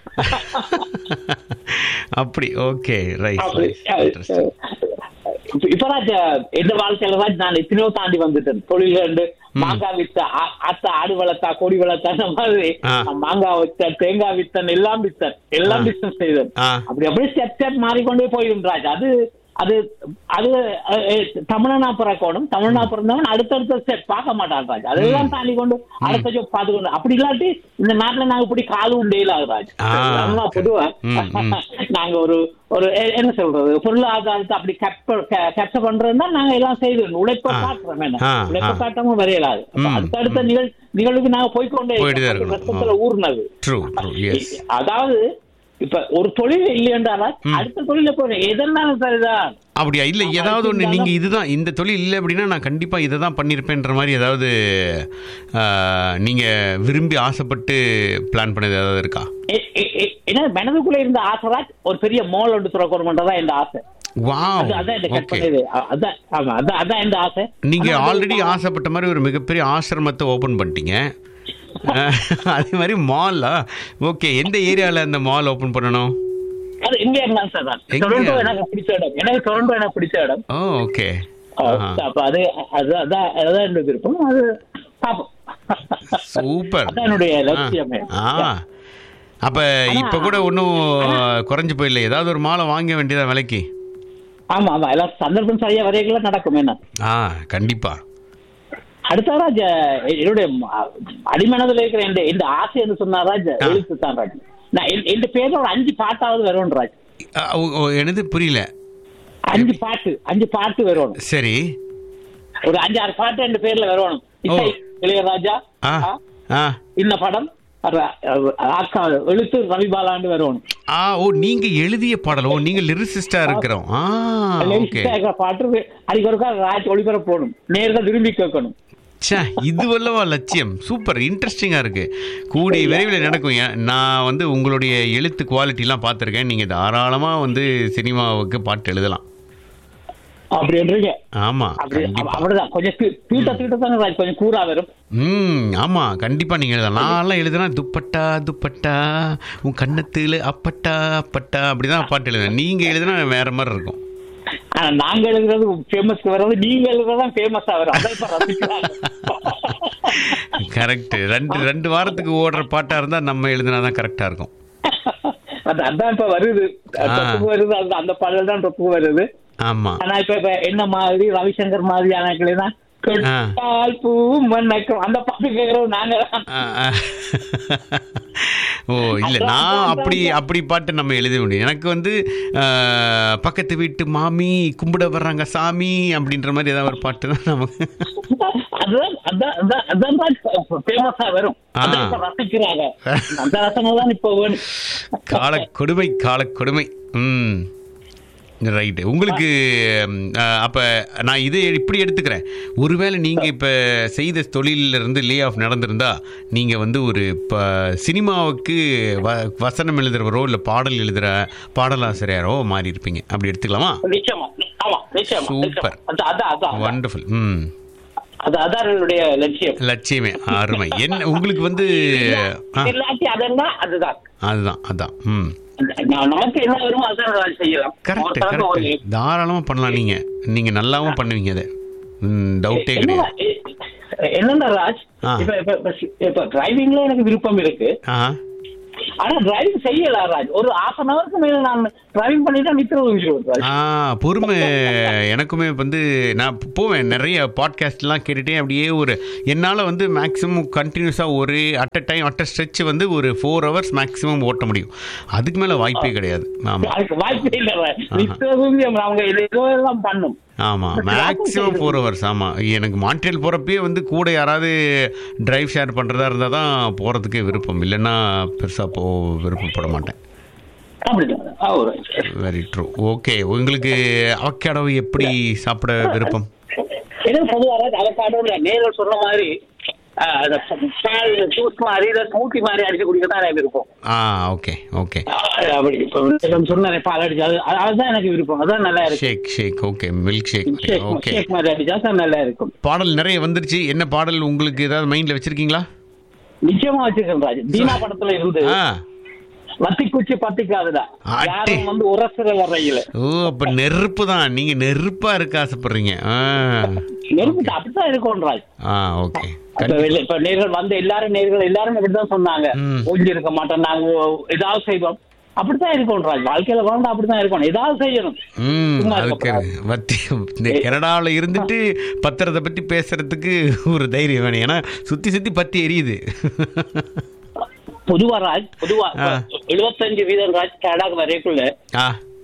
அப்படி ஓகே ரைட் அப்படி, இப்ப- இப்ப ராஜ் எந்த வாழ்க்கையில ராஜ் நான் எத்தனையோ தாண்டி வந்துட்டேன் தொழில இருந்து மாங்காய் வித்த ஆ- அத்தை ஆடு வளர்த்தா கோடி வளர்த்தா அந்த மாதிரி ஆ. நான் மாங்காய் வித்தன் தேங்காய் வித்தன் எல்லாம் வித்தன் எல்லாம் ஆ. பிசினஸ் செய்தேன் ஆ. அப்படி அப்படியே ஸ்டெப் ஸ்டெப் மாறிக்கொண்டே போயிடும் ராஜ் அது அது அது அஹ், அஹ், தமிழனா பிறக்கணும் தமிழனா பிறந்தவன் அடுத்தடுத்த ஸ்டெப் பார்க்க மாட்டான் ராஜ் அதெல்லாம் தாண்டி கொண்டு அடுத்த ஜோப் பார்த்து கொண்டு அப்படி இல்லாட்டி இந்த நாட்டுல நாங்க இப்படி காலு உண்டேல ராஜ் ஆ. நம்ம பொதுவா ம், ம். நாங்க ஒரு ஒரு எ- என்ன சொல்றது பொருளாதாரத்தை அப்படி கேப்சர் பண்றதுன்னா நாங்க எல்லாம் செய்து உழைப்ப ஆ. காட்டுறோம் என்ன ஆ, உழைப்ப ஆ. காட்டாம வரையலாது அப்ப ம், அடுத்தடுத்த நிகழ் நிகழ்வுக்கு நாங்க போய்க்கொண்டே போயிட்டு தான் இருக்கோம். இருக்கணும். ரத்தத்துல ஊர்னது ட்ரூ ட்ரூ எஸ் அதாவது இப்ப ஒரு தொழில் இல்லையென்றால் அடுத்த தொழில போறேன் எதனாலும் சரிதான் அப்படியா இல்லை ஆமா, ஏதாவது ஒன்று இருந்தாலும்- நீங்கள் இதுதான் இந்த தொழில் இல்லை அப்படின்னா நான் கண்டிப்பாக இதை தான் பண்ணியிருப்பேன்ற மாதிரி ஏதாவது நீங்கள் விரும்பி ஆசைப்பட்டு பிளான் பண்ணது ஏதாவது இருக்கா எ- எ- எ- என்ன மனதுக்குள்ள இருந்த ஆசைராஜ் ஒரு பெரிய மால் ஒன்று திறக்கணும்ன்றதான் இந்த ஆசை வாவ் அது- அதான் இந்த கட் ஓகே பண்ணது அ- அதான் ஆமா அதான் அதான் இந்த ஆசை நீங்கள் ஆனா அது ஆல்ரெடி ஆசைப்பட்ட மாதிரி ஒரு மிகப்பெரிய ஆசிரமத்தை ஓப்பன் பண்ணிட்டீங்க அஹ், அதே மாதிரி மாலா ஓகே எந்த ஏரியாவில் அந்த மால் ஓப்பன் பண்ணணும் அது எங்க இருந்தாலும் சார் தான் எங்க? டொரண்டோ எனக்கு பிடிச்ச இடம் எனக்கு டொரண்டோ எனக்கு பிடிச்ச இடம் ஓ ஓகே அப்ப அது அது அதான் அதான் என்னோட விருப்பம் அது பார்ப்போம் சூப்பர் அதான் என்னுடைய லட்சியமே ஆ அப்போ இப்போ கூட ஒன்றும் குறைஞ்சு போயில்லை ஏதாவது ஒரு மாலை வாங்க வேண்டியதா விலைக்கு ஆமா ஆமா எல்லாம் சந்தர்ப்பம் சரியா வரையெல்லாம் நடக்கும் என்ன ஆ கண்டிப்பா அடுத்த ராஜ் என்னுடைய ம- அடிமனதுல இருக்கிற இந்த இந்த ஆசை என்று சொன்னா ராஜ் ஆ. எழுத்து தான் ராஜ் நான் என்- என் பேர்ல ஒரு அஞ்சு பாட்டாவது வரும் ராஜ் அ, ஓ, ஓ, எனது புரியல அஞ்சு பாட்டு அஞ்சு பாட்டு வரணும் சரி ஒரு அஞ்சு ஆறு பாட்டு ரெண்டு பேர்ல வரணும் இசை ஓ. இளையராஜா ஆ ஆ, ஆ இந்த படம் ர- ஆக்கா எழுத்து ரவிபாலாண்டு வரணும் ஆ ஓ நீங்க எழுதிய பாடல் ஓ நீங்க லிரிசிஸ்டா இருக்கிறோம் ஆ ஓகே லேட்டஸ்டா பாட்டு அடிக்க ஒருக்கா ராஜ் ஒளிபரப்பு போகணும் நேர்ல விரும்பி கேட்கணும் ச்சே இது வல்லவா லட்சியம் சூப்பர் இன்ட்ரெஸ்டிங்காக இருக்கு கூடிய விரைவில் நடக்கும் ஏன், நான் வந்து உங்களுடைய எழுத்து குவாலிட்டிலாம் பார்த்துருக்கேன் நீங்கள் தாராளமாக வந்து சினிமாவுக்கு பாட்டு எழுதலாம் அப்படின்றீங்க ஆமாம் அப்படி கண்டிப்பாக அப்படிதான் கொஞ்சம் தீ- தீட்ட தீட்ட தானே ராஜ் கொஞ்சம் கூறா வரும் ம் ஆமாம் கண்டிப்பாக நீங்கள் எழுதலாம் நான்லாம் எழுதுனா துப்பட்டா துப்பட்டா உன் கண்ணத்தில் அப்பட்டா அப்பட்டா அப்படி தான் பாட்டு எழுதுவேன் நீங்கள் எழுதுனா வேற மாதிரி இருக்கும் ஆனா நாங்க எழுதுறது ஃபேமஸ்க்கு வர்றது நீங்க எழுதுறதுதான் ஃபேமஸா வரும் அதான் இப்ப ரசிக்கிறாங்க கரெக்ட் ரெண்டு ரெண்டு வாரத்துக்கு ஓடுற பாட்டாக இருந்தால் நம்ம எழுதுனா தான் கரெக்டாக இருக்கும் அது- அதான் இப்ப வருது ஆ. தொப்புக்கு வருது அந்த அந்த பாடல் தான் தொப்புக்கு வருது ஆமாம் ஆனா இப்ப இப்ப என்ன மாதிரி ரவிசங்கர் மாதிரியான தான் கெட்டால் பூ மன்னக்கம் அந்த பாட்டு கேட்கறோம் நாங்க தான். ஆ, ஆ. ஓ இல்லை நான் அப்படி அப்படி பாட்டு நம்ம எழுத முடியும் எனக்கு வந்து ஆ, பக்கத்து வீட்டு மாமி கும்பிட வர்றாங்க சாமி அப்படின்ற மாதிரி ஏதாவது ஒரு பாட்டு தான் நமக்கு அதுதான் அதான் அதான் அதான் தான் ஃபேமஸா வரும் ஆ. அதான் இப்ப ரசிக்கிறாங்க அந்த ரசனை தான் இப்ப வேணும் கால கொடுமை கால கொடுமை ம் ரைட்டு உங்களுக்கு ம், ஆ, அப்ப நான் இதை இப்படி எடுத்துக்கிறேன் ஒருவேளை நீங்க இப்ப செய்த தொழிலில் இருந்து லே ஆஃப் நடந்திருந்தா நீங்க வந்து ஒரு ப சினிமாவுக்கு வ வசனம் எழுதுறவரோ இல்லை பாடல் எழுதுகிற பாடலாசிரியரோ மாறி இருப்பீங்க அப்படி எடுத்துக்கலாமா நிச்சயமா ஆமா நிச்சயமா Super. நிச்சயமா. அதான் அதான் அதான் வண்டர்ஃபுல் ம் அது அதான் என்னுடைய லட்சியம் லட்சியமே அருமை என்ன உங்களுக்கு வந்து ஆ, இல்லாட்டி அதெல்லாம் அதுதான் அதுதான் அதான் ம் நான் நமக்கு என்ன வருமோ அதான் நான் செய்யலாம் கரெக்ட் ஒருத்தருக்கு ஒரு- கரெக்ட் தாராளமாக பண்ணலாம் நீங்க நீங்க நல்லாவும் பண்ணுவீங்க அதை டவுட்டே என்னடா, கிடையாது எ- என்னடா ராஜ் ஆ. இப்ப இப்ப இப்ப- இப்ப டிரைவிங்ல எனக்கு விருப்பம் இருக்கு ஆ ஆனா டிரைவிங் செய்யல ராஜ் ஒரு ஹாஃப் அன் ஹவருக்கு மேல நான் டிரைவிங் பண்ணிட்டா நித்திர ஒழிச்சிருவேன் ராஜ் ஆ பொறுமை எனக்குமே வந்து நான் போவேன் நிறைய பாட்காஸ்ட்லாம் கேட்டுட்டே அப்படியே ஒரு என்னால் வந்து மேக்ஸிமம் கண்டினியூஸாக ஒரு at a time at a stretch வந்து ஒரு ஃபோர் ஹவர்ஸ் மேக்ஸிமம் ஓட்ட முடியும் அதுக்கு மேலே வாய்ப்பே கிடையாது ஆமாம் அதுக்கு வாய்ப்பே இல்லை ராஜ் நித்திர ஒழிஞ்சு அவங்க ஏதோ எல்லாம் பண்ணும் ஆமாம் மேக்ஸிமம் ஃபோர் ஹவர்ஸ் ஆமாம் எனக்கு மான்ட்ரியல் போகிறப்பயே வந்து கூட யாராவது டிரைவ் ஷேர் பண்ணுறதா இருந்தால் தான் போகிறதுக்கே விருப்பம் இல்லைன்னா பெருசாக போ விருப்பப்பட மாட்டேன் அப்படிதான் ஆ, ஒரு வெரி ட்ரூ ஓகே உங்களுக்கு அவக்காடோ எப்படி சாப்பிட விருப்பம் எனக்கு பொதுவாக அவக்காடோட நேரில் சொன்ன மாதிரி ஆ, அந்த பால் ஜூஸ் மாதிரி இல்லை ஸ்மூத்தி மாதிரி அடிச்சு குடிக்க தான் எனக்கு விருப்பம் ஆ ஓகே ஓகே ஆ, அப்படி இப்போ சொன்ன பால் அடிச்சு அது அது- அதுதான் எனக்கு விருப்பம் அதான் நல்லா இருக்கும் shake shake okay milk shake shake okay shake மாதிரி அடிச்சா தான் நல்லா இருக்கும் பாடல் நிறைய வந்துருச்சு என்ன பாடல் உங்களுக்கு ஏதாவது மைண்ட்ல வச்சிருக்கீங்களா நிச்சயமா வச்சிருக்கேன் ராஜ் தீனா படத்துல இருந்து ஆ வத்தி குச்சி பத்திக்காதுடா அட்டே. யாரும் வந்து உரசுற வரையில ஓ அப்ப நெருப்பு தான் நீங்க நெருப்பா இருக்க ஆசைப்படுறீங்க ஆ நெருப்பு அப்படித்தான் இருக்கும் ராஜ் ஆ ஓகே இப்ப வெளி- இப்ப நேர்கள் வந்து எல்லாரும் நேர்கள் எல்லாரும் இப்படிதான் சொன்னாங்க ம். ஓஞ்சி இருக்க மாட்டோம் நாங்க ஓ- ஏதாவது செய்வோம் அப்படித்தான் இருக்கும் ராஜ் வாழ்க்கையில வாழ்ந்தா அப்படித்தான் இருக்கணும் ஏதாவது செய்யணும் ம் சும்மா அதுக்கு இருக்கக்கூடாது. வத்தி இந்த கனடாவில் இருந்துட்டு பத்திரத்தை பத்தி பேசுறதுக்கு ஒரு தைரியம் வேணும் ஏன்னா சுத்தி சுத்தி பத்தி எரியுது பொதுவா ராஜ் பொதுவா ஆ. எழுபத்தஞ்சு வீதம் ராஜ் கனடாக்கு வரைக்குள்ள ஆ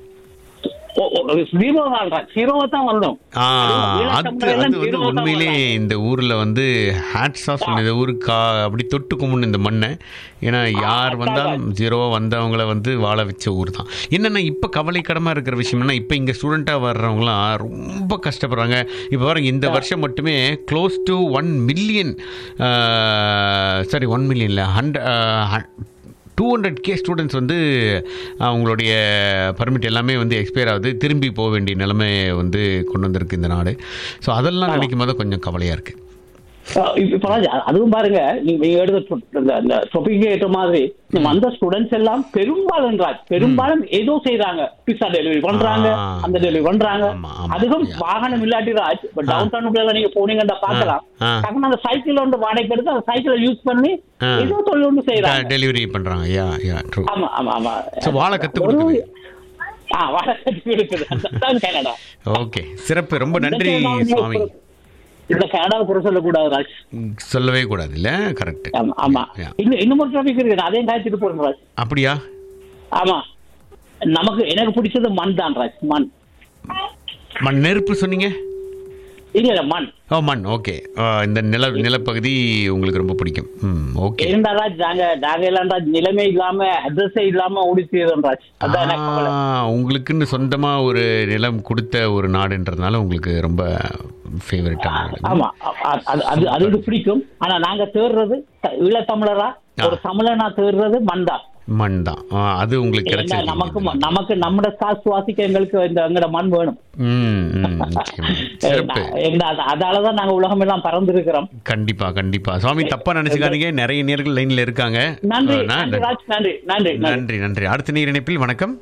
ஜீரோ தான் ராஜ் ஜீரோவா தான் வந்தோம் ஆ அதுவும் அது ஈழத்தமிழர்கள் அது வந்து zero தான் உண்மையிலே வந்தாங்க. இந்த ஊர்ல வந்து ஹேட்ஸ் ஆஃப் இந்த ஊருக்கு அப்படி தொட்டு கும்பிடணும் இந்த மண்ணை ஏன்னா யார் வந்தாலும் ஜீரோவா வந்தவங்கள வந்து வாழ வச்ச ஊர் தான் என்னன்னா இப்போ கவலைக்கிடமா இருக்கிற விஷயம் என்ன இப்போ இங்கே ஸ்டூடெண்ட்டாக வர்றவங்களாம் ரொம்ப கஷ்டப்படுறாங்க இப்போ பாருங்க இந்த வருஷம் மட்டுமே close to one million sorry one million இல்லை hundred two hundred K students வந்து அவங்களுடைய பர்மிட் எல்லாமே வந்து எக்ஸ்பயர் ஆகுது திரும்பி போக வேண்டிய நிலைமை வந்து கொண்டு வந்திருக்கு இந்த நாடு ஸோ அதெல்லாம் நினைக்கும் போது கொஞ்சம் கவலையாக இருக்குது அஹ் இப்ப இப்ப ராஜ், அதுவும் பாருங்க நீங்க நீங்க எடுத்த தொ- இந்த- இந்த topic ஏற்ற மாதிரி நம்ம அந்த ஸ்டூடெண்ட்ஸ் எல்லாம் பெரும்பாலும் ராஜ் பெரும்பாலும் ஏதோ செய்றாங்க பிஸா டெலிவரி பண்றாங்க ஆ. அந்த டெலிவரி பண்றாங்க ஆமா, ஆமா. அதுவும் Yeah. வாகனம் இல்லாட்டி ராஜ் இப்ப டவுன் டவுனுக்குள்ள நீங்க போனீங்கன்னா பாக்கலாம் ஆ. டக்குனு அந்த சைக்கிள் ஒன்று வாடகைக்கு எடுத்து அந்த சைக்கிளை யூஸ் பண்ணி ஆ. ஏதோ தொழில் ஒன்று செய்யறாங்க டெலிவரி பண்ணுறாங்க யா யா ட்ரூ ஆமா ஆமா ஆமா ஸோ வாழ கற்றுக் ஒரு- கொடுக்குது ஆ வாழ கத்து கொடுக்குது அதான் கனடா ஓகே சிறப்பு ரொம்ப நன்றி சுவாமி இந்த கனடாவை குறை சொல்லக்கூடாது ராஜ் ம், சொல்லவே கூடாது இல்லை கரெக்ட் ஆமா ஆமா Yeah. இன்னும் இன்னும் ஒரு டாபிக் இருக்கு நான் அதையும் காய்ச்சிட்டு போறேன் ராஜ் அப்படியா ஆமா நமக்கு எனக்கு பிடிச்சது மண் தான் ராஜ் மண் மண் நெருப்பு சொன்னீங்க இல்ல இல்ல மண் ஓ மண் ஓகே இந்த நில நிலப்பகுதி உங்களுக்கு ரொம்ப பிடிக்கும் ம் ஓகே இருந்தா ராஜ் நாங்க நாங்க எல்லாம் ராஜ் நிலைமை இல்லாம அட்ரஸே இல்லாம ஓடிச்சிடும் ராஜ் அதான் எனக்கு கவலை. ஆ, உங்களுக்குன்னு சொந்தமா ஒரு நிலம் கொடுத்த ஒரு நாடுன்றதுனால உங்களுக்கு ரொம்ப ஃபேவரட்டான நாடு ஆமா அ- அ- அது அது அது இது பிடிக்கும் ஆனா நாங்க தேடுறது த- ஈழத்தமிழரா ஒரு தமிழனா தேடுறது மண் தான் மண் தான் ஆ, அது உங்களுக்கு ஏன்னா கிடைச்சிருக்கு நமக்கு ம- நமக்கு நம்மட காசு சுவாசிக்க எங்களுக்கு இந்த எங்கட மண் வேணும் ம் ம், நிச்சயமா. சிறப்பு எங்க அத- அதாலதான் நாங்க உலகம் எல்லாம் பறந்துருக்கிறோம் கண்டிப்பா கண்டிப்பா சுவாமி தப்பா நினைச்சுக்காதீங்க நிறைய நேர்கள் லைன்ல இருக்காங்க நன்றி ஆ, நான் நன்றி ராஜ் நன்றி நன்றி நன்றி நன்றி நன்றி அடுத்த நீர் இணைப்பில் வணக்கம்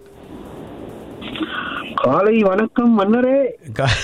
காலை வணக்கம் மன்னரே கா-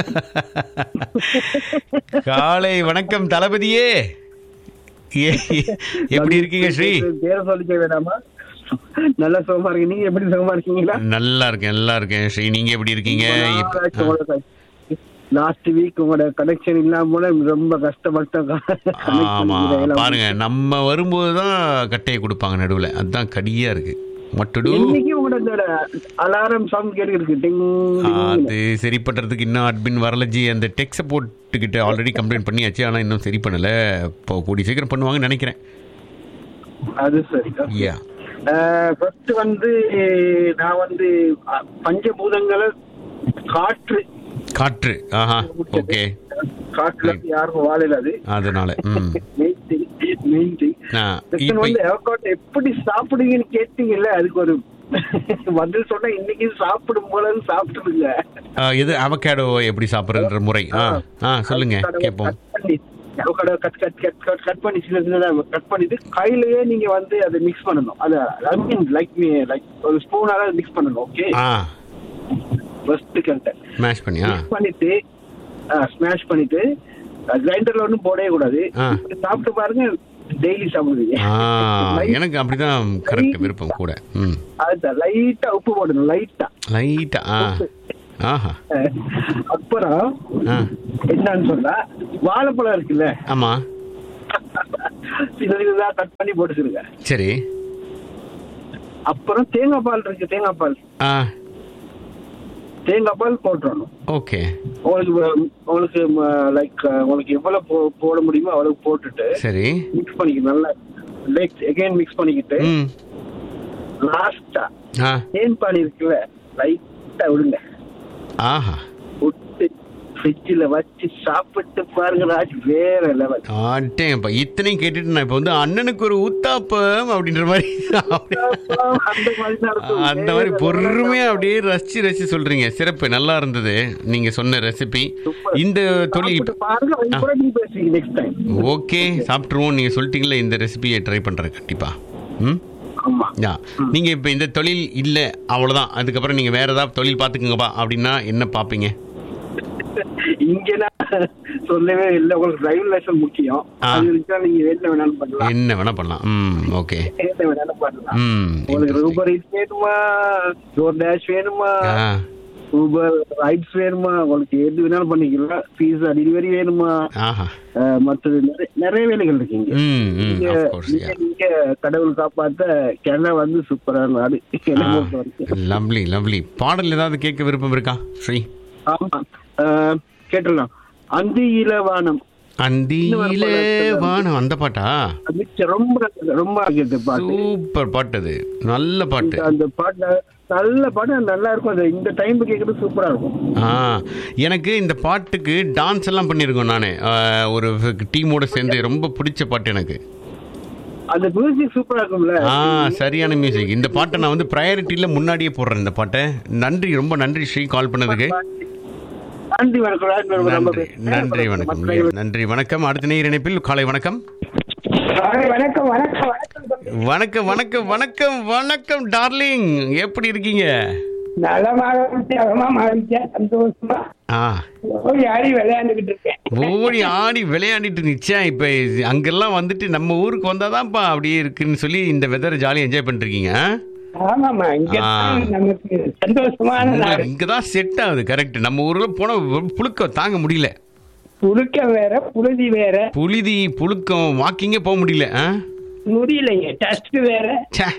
காலை வணக்கம் தளபதியே ஏ- எப்படி இருக்கீங்க ஸ்ரீ பேர சொல்லிக்க வேண்டாமா நல்ல சுகமா இருக்கு நீங்க எப்படி சுகமா இருக்கீங்களா நல்லா இருக்கேன் நல்லா இருக்கேன் ஸ்ரீ நீங்க எப்படி இருக்கீங்க இப்ப- லாஸ்ட் வீக் உங்களோட கனெக்ஷன் இல்லாம போல ரொம்ப கஷ்டப்பட்டோம் ஆமா பாருங்க நம்ம வரும்போது தான் கட்டையை கொடுப்பாங்க நடுவுல அதுதான் கடியா இருக்கு மட்டுடு இன்னைக்கு உங்களோட அலாரம் சாங் கேட்டுருக்கு டிங் டிங். அது சரி பண்றதுக்கு இன்னும் அட்மின் வரல ஜி அந்த டெக் சப்போர்ட் கிட்ட ஆல்ரெடி கம்ப்ளைண்ட் பண்ணியாச்சு ஆனா இன்னும் சரி பண்ணல இப்போ கூடி சீக்கிரம் பண்ணுவாங்கன்னு நினைக்கிறேன் அது சரி யா ஃபர்ஸ்ட் வந்து நான் வந்து அஹ், பஞ்சபூதங்களை காற்று காற்று ஆஹா ஓகே காற்றுல யாரும் வாழல அது அதனால ம் மெயின் திங் மெயின் திங் ஆ, Second இப்ப வந்து avocado எப்படி சாப்பிடுவீங்கன்னு கேட்டீங்கல்ல அதுக்கு ஒரு பதில் சொன்னா இன்னைக்கு சாப்பிடும் போல சாப்பிட்டுருங்க ஆ, எது அவகேடோ எப்படி சாப்பிடுறன்ற முறை ஆ ஆ சொல்லுங்க கேட்போம் பண்ணி avocado cut cut cut cut cut பண்ணி சின்ன சின்னதா கட் பண்ணிட்டு கையிலேயே நீங்க வந்து அதை மிக்ஸ் பண்ணணும் அது I mean like me like ஒரு ஸ்பூனால மிக்ஸ் பண்ணணும் ஓகே ஆ ஃபர்ஸ்ட் கண்டென்ட் மேஷ் பண்ணி ஆ மிக்ஸ் பண்ணிட்டு ஸ்மாஷ் பண்ணிட்டு கிரைண்டர்ல ஒன்றும் போடவே கூடாது ஆ. இப்படி சாப்பிட்டு பாருங்க டெய்லி சாப்பிடுவீங்க ஆ எனக்கு அப்படிதான் கரெக்ட் விருப்பம் கூட ம் அதுதான் லைட்டா உப்பு போடணும் லைட்டா லைட்டா ஆ ஆஹா அப்புறம் ஆ என்னன்னு சொன்னா வாழைப்பழம் இருக்குல்ல ஆமா சின்ன சின்னதா கட் பண்ணி போட்டுருங்க சரி அப்புறம் தேங்காய் பால் இருக்கு தேங்காய் பால் ஆ தேங்காய் பால் போட்டுறணும் ஓகே உங்களுக்கு வ- உங்களுக்கு லைக் உங்களுக்கு எவ்வளவு போ- போட முடியுமோ அவ்வளவு போட்டுட்டு சரி மிக்ஸ் பண்ணிக்க நல்லா லைக் எகைன் மிக்ஸ் பண்ணிக்கிட்டு ம் லாஸ்டா ஆ தேன் பால் இருக்குல்ல லைட்டா விடுங்க ஆஹா விட்டு ஃப்ரிட்ஜில் வச்சு சாப்பிட்டு பாருங்க ராஜ் வேற லெவல் ஆட்டேன்ப்பா இத்தனையும் கேட்டுட்டு நான் இப்போ வந்து அண்ணனுக்கு ஒரு ஊத்தாப்பம் அப்படின்ற மாதிரி அந்த மாதிரி தான் இருக்கும். அந்த மாதிரி வேற பொறுமையா level. அப்படியே ரசிச்சு ரசிச்சு சொல்றீங்க சிறப்பு நல்லா இருந்தது நீங்க சொன்ன ரெசிபி Super. இந்த தொழில் சாப்பிட்டு பாருங்க அது கூட நீங்க பேசுவீங்க நெக்ஸ்ட் டைம் ஓகே சாப்பிட்ருவோம் நீங்க சொல்லிட்டீங்களா இந்த ரெசிபியை ட்ரை பண்றேன் கண்டிப்பா ம் ஆமா யா நீங்க இப்போ இந்த தொழில் இல்ல அவ்வளவுதான் அதுக்கப்புறம் நீங்க வேற ஏதாவது தொழில் பார்த்துக்குங்கப்பா அப்படின்னா என்ன பார்ப்பீங்க இங்க நான் சொல்லவே இல்லை உங்களுக்கு டிரைவிங் லைசன்ஸ் முக்கியம் ஆ. அது இருந்தா நீங்க என்ன வேணாலும் பண்ணலாம் என்ன வேணா பண்ணலாம் ம் ஓகே என்ன வேணாலும் பண்ணலாம் ம் உங்களுக்கு interesting. ஊபர் இட்ஸ் வேணுமா டோர் டேஷ் வேணுமா ஆ ஊபர் ரைட்ஸ் வேணுமா உங்களுக்கு எது வேணாலும் பண்ணிக்கலாம் பீஸா டெலிவரி வேணுமா ஆஹா அஹ், மற்றது நிறைய நிறைய வேலைகள் இருக்கீங்க ம் ம் நீங்க ஆஃப் கோர்ஸ் யா நீங்க- நீங்க கடவுள் காப்பாத்த கனடா வந்து சூப்பரான நாடு என்னை பொறுத்த வரைக்கும். லவ்லி லவ்லி பாடல் ஏதாவது கேட்க விருப்பம் இருக்கா ஸ்ரீ ஆமா அஹ், கேட்டுடலாம் அந்தியில வானம் அந்தியில வானம் அந்த பாட்டா அது ரொம்ப ரொம்ப ஆகியது பாட்டு சூப்பர் பாட்டு அது நல்ல பாட்டு அந்த பாட்டு நல்ல பாட்டு நல்லா இருக்கும் அது இந்த டைம் கேட்கறது சூப்பரா இருக்கும் ஆ எனக்கு இந்த பாட்டுக்கு டான்ஸ் எல்லாம் பண்ணியிருக்கோம் நான் ஒரு டீமோட சேர்ந்து ரொம்ப பிடிச்ச பாட்டு எனக்கு அந்த மியூசிக் சூப்பரா இருக்கும்ல ஆ சரியான மியூசிக் இந்த பாட்டை நான் வந்து ப்ரையாரிட்டியில் முன்னாடியே போடுறேன் இந்த பாட்டை நன்றி ரொம்ப நன்றி ஸ்ரீ கால் பண்ணதுக்கு நன்றி வணக்கம் ராஜ் மேடம். ரொம்ப நன்றி நன்றி வணக்கம் நன்றி வணக்கம் அடுத்த நேர் இணைப்பில் காலை வணக்கம் வணக்கம் வணக்கம் வணக்கம் தம்பி. வணக்கம் வணக்கம் வணக்கம் வணக்கம் டார்லிங் எப்படி இருக்கீங்க நலமாக உற்சாகமா மகிழ்ச்சியா சந்தோஷமா ஆ ஓடி ஆடி விளையாண்டுகிட்டு இருக்கேன் ஓடி ஆடி விளையாடிட்டு இருந்துச்சா இப்போ அங்கெல்லாம் வந்துட்டு நம்ம ஊருக்கு வந்தாதான்ப்பா அப்படியே இருக்குன்னு சொல்லி இந்த வெதரை ஜாலியாக என்ஜாய் பண்ணிருக்கீங்க ஆமாமா இங்க ஆ. நமக்கு சந்தோஷமான நாடு இங்கே தான் செட் ஆகுது கரெக்ட் நம்ம ஊரில் போனால் புழுக்கம் தாங்க முடியல புழுக்க வேற புழுதி வேற புழுதி புழுக்கம் வாக்கிங்கே போக முடியல ஆ முடியலைங்க டஸ்ட் வேற ச்சே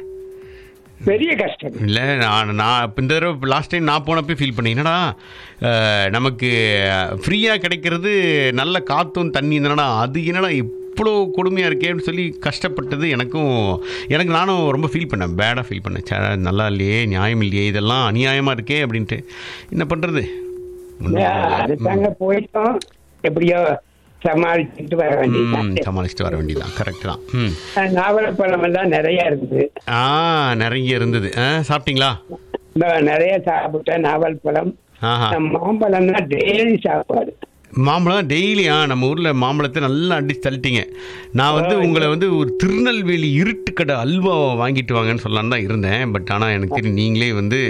பெரிய கஷ்டம் இல்லை நான் நான் இப்போ இந்த தடவை லாஸ்ட் டைம் நான் போனப்போ ஃபீல் பண்ணேன் என்னடா அஹ், நமக்கு ஃப்ரீயாக கிடைக்கிறது நல்ல காற்றும் தண்ணி என்னடா அது என்னடா இவ்வளோ கொடுமையாக இருக்கேன்னு சொல்லி கஷ்டப்பட்டது எனக்கும் எனக்கு நானும் ரொம்ப ஃபீல் பண்ணேன் பேடாக ஃபீல் பண்ணேன் சே நல்லா இல்லையே நியாயம் இல்லையே இதெல்லாம் அநியாயமாக இருக்கே அப்படின்ட்டு என்ன பண்ணுறது அதுதாங்க போயிட்டோம் எப்படியோ சமாளிச்சுட்டு வர ம் வேண்டியது சமாளிச்சுட்டு வர வேண்டியதுதான் கரெக்ட் தான் ம் நாவலப்பழம் எல்லாம் நிறைய இருக்குது ஆ நிறைய இருந்தது ஆ சாப்பிட்டீங்களா நான் நிறைய சாப்பிட்டேன் நாவல் பழம் ஆஹா மாம்பழம் தான் டெய்லி சாப்பாடு மாம்பழம் டெய்லியா நம்ம ஊரில் மாம்பழத்தை நல்லா அடிச்சு தள்ளிட்டீங்க நான் வந்து உங்களை வந்து ஒரு திருநெல்வேலி இருட்டுக்கடை அல்வா வாங்கிட்டு வாங்கன்னு சொல்லலான்னு தான் இருந்தேன் பட் ஆனால் எனக்கு தெரியும் நீங்களே வந்து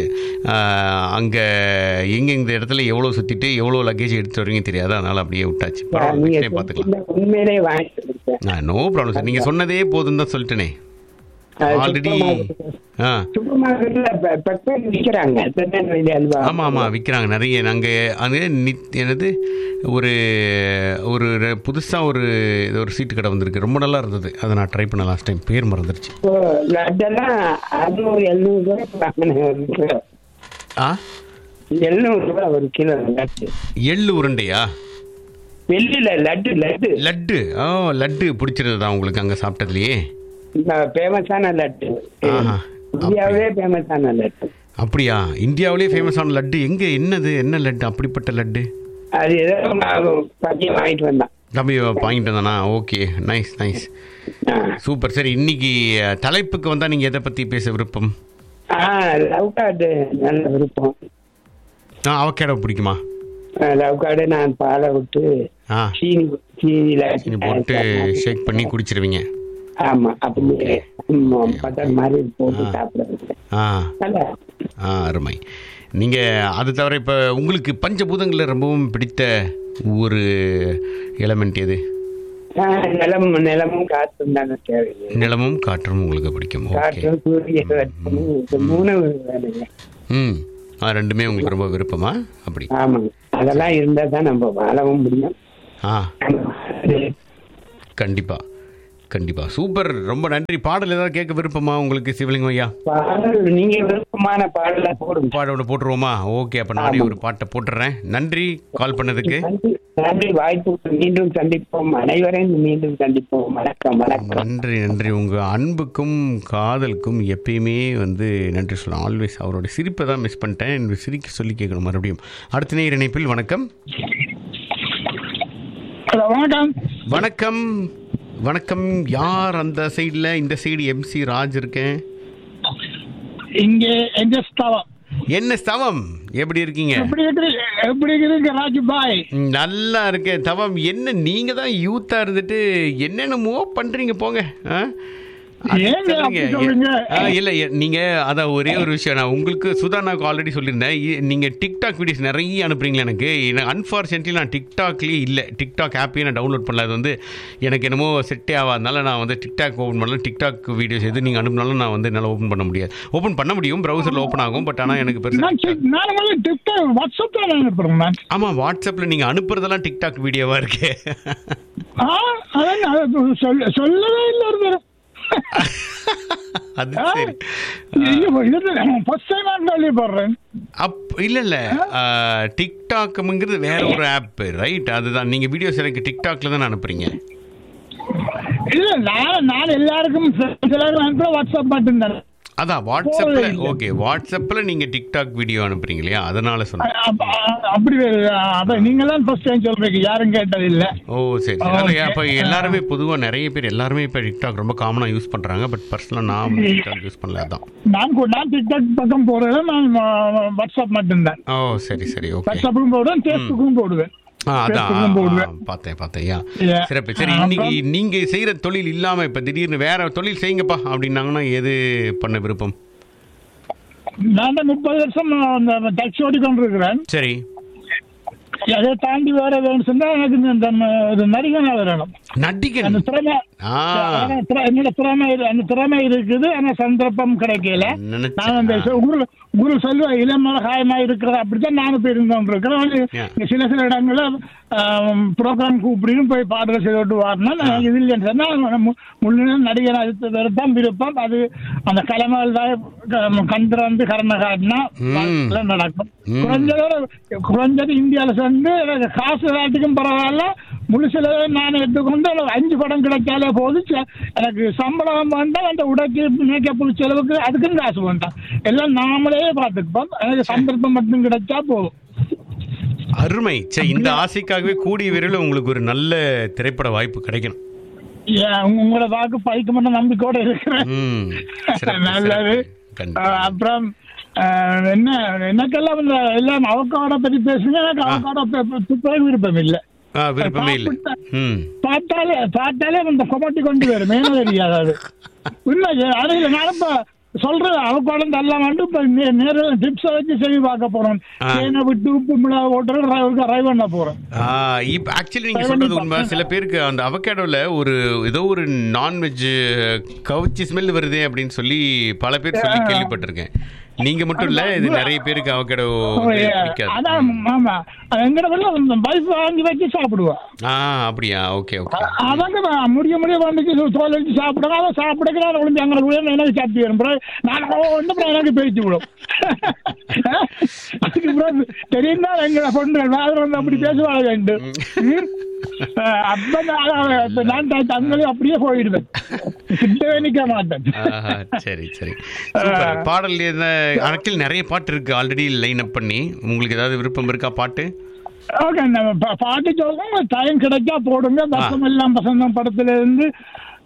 அங்கே எங்கே இந்த இடத்துல எவ்வளோ சுற்றிட்டு எவ்வளோ லக்கேஜ் எடுத்து வரீங்க தெரியாது அதனால் அப்படியே விட்டாச்சு பரவாயில்ல நீங்க next time பார்த்துக்கலாம் சொன்னீங்க, உண்மையிலே வாங்கிட்டு கொடுத்தேன் நோ ப்ராப்ளம் சார் நீங்கள் சொன்னதே போதும் தான் சொல்லிட்டேனே ஆல்ரெடி ஆ சூப்பர் மார்க்கெட்ல பெப்பர் விற்கிறாங்க திருநெல்வேலி அல்வா ஆமாம் ஆமாம் விற்கிறாங்க நிறைய நாங்கள் அது நித் என்னது ஒரு ஒரு புதுசாக ஒரு இது ஒரு சீட்டு கடை வந்திருக்கு ரொம்ப நல்லா இருந்தது அதை நான் ட்ரை பண்ண லாஸ்ட் டைம் பேர் மறந்துருச்சு இப்போ லட்டெல்லாம் அறுநூறு எழுநூறு ரூபாய் வாங்கினேன் ஒரு கிலோ ஆ எழுநூறு ரூபாய் ஒரு கிலோ லட்டு எள்ளு உருண்டையா வெள்ளியில லட்டு லட்டு லட்டு ஓ லட்டு பிடிச்சிருந்ததா உங்களுக்கு அங்கே சாப்பிட்டதுலையே ஃபேமஸான லட்டு ஆஹா. இந்தியாவிலே ஃபேமஸான லட்டு அப்படியா இந்தியாவிலே ஃபேமஸான லட்டு எங்கே என்னது என்ன லட்டு அப்படிப்பட்ட லட்டு அது ஏதோ நான் பையன் வாங்கிட்டு வந்தான் தம்பி வாங்கிட்டு வந்தானா ஓகே நைஸ் நைஸ் ஆ. சூப்பர் சரி இன்னைக்கு அஹ், தலைப்புக்கு வந்தால் நீங்கள் எதை பற்றி பேச விருப்பம் ஆ லவ் கார்டு நல்ல விருப்பம் ஆ அவக்கேடோ பிடிக்குமா லவ் கார்டு நான் பாலை விட்டு ஆ சீனி சீனியில சீனி போட்டு ஷேக் பண்ணி குடிச்சிருவீங்க ஆமா அப்படியே ம், பட்டர் மாதிரி போட்டு சாப்பிடுறது ஆ நல்லா ஆ அருமை நீங்கள் அது தவிர இப்போ உங்களுக்கு பஞ்சபூதங்களில் ரொம்பவும் பிடித்த ஒரு எலமெண்ட் எது ஆ, நிலம் நிலமும் காற்றும் தானே தேவை நிலமும் காற்றும் உங்களுக்கு பிடிக்கும் ஓகே காற்றும் சூரிய வெப்பமும் இது மூணு வேணுங்க ம் ஆ ரெண்டுமே உங்களுக்கு ரொம்ப விருப்பமா அப்படி ஆமாங்க அதெல்லாம் இருந்தா தான் நம்ம வாழவும் முடியும் ஆ கண்டிப்பாக கண்டிப்பாக சூப்பர் ரொம்ப நன்றி பாடல் ஏதாவது கேட்க விருப்பமா உங்களுக்கு சிவலிங்கம் ஐயா பாடல் நீங்க விருப்பமான பாடலை போடுங்க பாடோட போட்டுருவோமா ஓகே அப்போ நானே ஒரு பாட்டை போட்டுறேன் நன்றி கால் பண்ணதுக்கு நன்றி நன்றி வாய்ப்பு மீண்டும் சந்திப்போம் அனைவரையும் மீண்டும் சந்திப்போம் வணக்கம் வணக்கம் நன்றி நன்றி உங்கள் அன்புக்கும் காதலுக்கும் எப்பயுமே வந்து நன்றி சொல்லலாம் ஆல்வேஸ் அவரோட சிரிப்பை தான் மிஸ் பண்ணிட்டேன் எனக்கு சிரிக்க சொல்லி கேட்கணும் மறுபடியும் அடுத்த நேர் இணைப்பில் வணக்கம் வணக்கம் வணக்கம் வணக்கம் யார் அந்த சைடில் இந்த சைடு எம்சி ராஜ் இருக்கேன் இங்க எந்த ஸ்தலம் என்ன ஸ்தவம் எப்படி இருக்கீங்க எப்படி இருக்கிறீங்க எப்படி இருக்கிறீங்க ராஜு பாய் ம், நல்லா இருக்கேன் தவம் என்ன நீங்க தான் யூத்தா இருந்துட்டு என்னென்னமோ பண்றீங்க போங்க ஆ? அது ஏங்க சொல்லுங்க. அப்படி சொல்றீங்க? ஆ, இல்ல எ- நீங்க அதான் ஒரே ஒரு விஷயம் நான் உங்களுக்கு சுதானாக்கு ஆல்ரெடி சொல்லியிருந்தேன் இ- நீங்க டிக்டாக் வீடியோஸ் நிறைய அனுப்புறீங்களா எனக்கு அன்ஃபார்ச்சுனேட்லி நான் டிக்டாக்லயே இல்லை டிக்டாக் ஆப்பையே நான் டவுன்லோட் பண்ணல அது வந்து எனக்கு என்னமோ செட்டே ஆகாதனால நான் வந்து டிக்டாக் ஓப்பன் பண்ணல டிக்டாக் வீடியோஸ் எது நீங்க அனுப்பினாலும் நான் வந்து என்னால் ஓப்பன் பண்ண முடியாது ஓப்பன் பண்ண முடியும் ப்ரௌசரில் ஓப்பன் ஆகும் பட் ஆனால் எனக்கு பெருசா நான் செக்- நான் உங்களுக்கு டிக்டாக் வாட்ஸ்அப்ல நான் அனுப்புறேன் மேம் ஆமா வாட்ஸ்அப்ல நீங்க அனுப்புறதெல்லாம் டிக்டாக் வீடியோவா இருக்கு ஆ அதான் நான் சொல்ல சொல்லவே இல்லை ஒரு தடவை. அது சரி ஃபர்ஸ்ட் டைம் நான் கேள்விப்படுறேன் அப் இல்ல இல்ல டிக்டாக்ங்கிறது வேற ஒரு ஆப் ரைட் அதுதான் நீங்க வீடியோஸ் எனக்கு டிக்டாக்ல தான் அனுப்புறீங்க இல்ல நான் நான் எல்லாருக்கும் சிலருக்கு அனுப்புற வாட்ஸ்அப் மட்டும் அதான் வாட்ஸ்அப்ல இல்ல. ஓகே வாட்ஸ்அப்ல நீங்க டிக்டாக் வீடியோ அனுப்புறீங்க இல்லையா அதனால சொன்னேன் அப்படி வேறு- அதான் நீங்க தான் ஃபர்ஸ்ட் டைம் சொல்றீங்க யாரும் கேட்டது இல்ல ஓ சரி சரி அதான் Okay. அப்ப எல்லாருமே பொதுவா நிறைய பேர் எல்லாருமே இப்ப டிக்டாக் ரொம்ப காமனா யூஸ் பண்றாங்க பட் பர்சனலா நான் வந்து டிக்டாக் யூஸ் பண்ணல அதான் நான் கூட- நான் டிக்டாக் பக்கம் போறதுல நான் வா- வாட்ஸ்அப் மட்டும்தான் ஓ சரி சரி ஓகே வாட்ஸ்அப்புக்கும் போடுவேன் ஃபேஸ்புக்கும் போடுவேன் ஆ அதான் ஃபேஸ்புக்கும் ஆ, போடுவேன் ஆ, பார்த்தேன் பார்த்தேன் யா Yeah. சிறப்பு சரி அப்புறம் இன்னைக்கு நீங்க செய்யற தொழில் இல்லாம இப்ப திடீர்னு வேற தொழில் செய்யுங்கப்பா அப்படின்னாங்கன்னா எது பண்ண விருப்பம் நான் தான் முப்பது வருஷம் அந்த டாக்ஸி ஓடி கொண்டிருக்கிறேன் சரி அதை தாண்டி வேற வேணும் சொன்னா எனக்கு இந்த- இந்த இது நடிகனா வரணும் நடிகன் அந்த திறமை ஆ ஆனா திற- என்னோட திறமை இரு- அந்த திறமை இருக்குது ஆனா சந்தர்ப்பம் கிடைக்கல நினைச்சேன். நான் அந்த சொ- குரு குரு சொல்லுவா இளமல காயமா இருக்கிறது அப்படித்தான் நானும் போய் இருந்தோம் இருக்கிறேன் அது Yeah. இங்க சில சில இடங்கள்ல ப்ரோக்ராம் கூப்பிடியும் போய் பாடல் செய்துட்டு வரணும் நான் இது இல்லைன்னு சொன்னா மு- முழு நடிகர் அது தான் விருப்பம் அது அந்த கலைமல் தான் கண் திறந்து கரண காட்டினா வாழ்க்கையில நடக்கும் ம். குறைஞ்சது குறைஞ்சது இந்தியால சேர்ந்து எனக்கு காசு எல்லாத்துக்கும் பரவாயில்ல முழுசுல நான் எடுத்துக்கொண்டு எனக்கு அஞ்சு படம் கிடைச்சாலே போதும் ச- எனக்கு சம்பளம் வேண்டாம் அந்த உடைக்கு மேக்கப் செலவுக்கு அதுக்கும் காசு வேண்டாம் எல்லாம் நாமளே பார்த்துப்போம் எனக்கு சந்தர்ப்பம் மட்டும் கிடைச்சா போதும் அருமை சரி இந்த ஆசைக்காகவே கூடிய விரைவில் உங்களுக்கு ஒரு நல்ல திரைப்பட வாய்ப்பு கிடைக்கணும் ஏன் உங்க- உங்களோட வாக்கு பைக்கு மட்டும் நம்பிக்கையோட இருக்கிறேன் ம் சிறப்பு, நல்லது சிறப்பு. கண்டிப்பா. அஹ் அப்புறம் அஹ், என்ன எனக்கெல்லாம் இந்த எல்லாம் அவக்காட பத்தி பேசுங்க எனக்கு அவக்காட துப்பவே விருப்பம் இல்லை ஆ விருப்பமே இல்லை ம் பார்த்தாலே பார்த்தாலே இந்த கொமட்டி கொண்டு வரும் மேல தெரியாது அது உண்மை அறையில் நான் இப்ப சொல்றேன் அவக்காலம் எல்லாம் வந்து இப்ப நே- நேரில் டிப்ஸை வச்சு செய்து பார்க்க போறோம் ஆ. தேனை விட்டு உப்பு மிளகா ஓட்டுற ட்ரைவ் பண்ண போறேன் ஆ இப்போ ஆக்சுவலி நீங்கள் சொல்கிறது உண்மை சில பேருக்கு அந்த அவகேடோவில் ஒரு ஏதோ ஒரு நான்வெஜ் கவுச்சி ஸ்மெல் வருதே அப்படின்னு சொல்லி பல பேர் சொல்லி கேள்விப்பட்டிருக்கேன் நீங்கள் மட்டும் இல்லை இது நிறைய பேருக்கு அவகேடோ பிடிக்காது அதான் ஆமா எங்கட வெளில பைப் வாங்கி வச்சு சாப்பிடுவோம் ஆ அப்படியா ஓகே ஓகே அவங்க நான் முடிய முடிய வந்துச்சு தோல் வச்சு சாப்பிடுங்க அதை சாப்பிடுங்க நான் ஒளிஞ்சு அங்கே உயர்ந்து எனக்கு சாப்பிட்டு வரும் அப்புறம் நான் ஒன்று அப்புறம் எனக்கு பேச்சு விடும் அதுக்கு அப்புறம் தெரியும் தான் எங்களை பொண்ணு வேறு வந்து அப்படி பேசுவாங்க வேண்டும் அப்ப நான் இப்ப நான் தங்களையும் அப்படியே போயிடுவேன் கிட்டவே நிக்க மாட்டேன் ஆஹா, சரி சரி சூப்பர் பாடல் என்ன ஆக்சுவலி நிறைய பாட்டு இருக்கு ஆல்ரெடி லைன் அப் பண்ணி உங்களுக்கு ஏதாவது விருப்பம் இருக்கா பாட்டு ஓகே நம்ம பா- பாட்டு சொல்லுங்க டைம் கிடைச்சா போடுங்க பசம் எல்லாம் பசந்தம் படத்துல இருந்து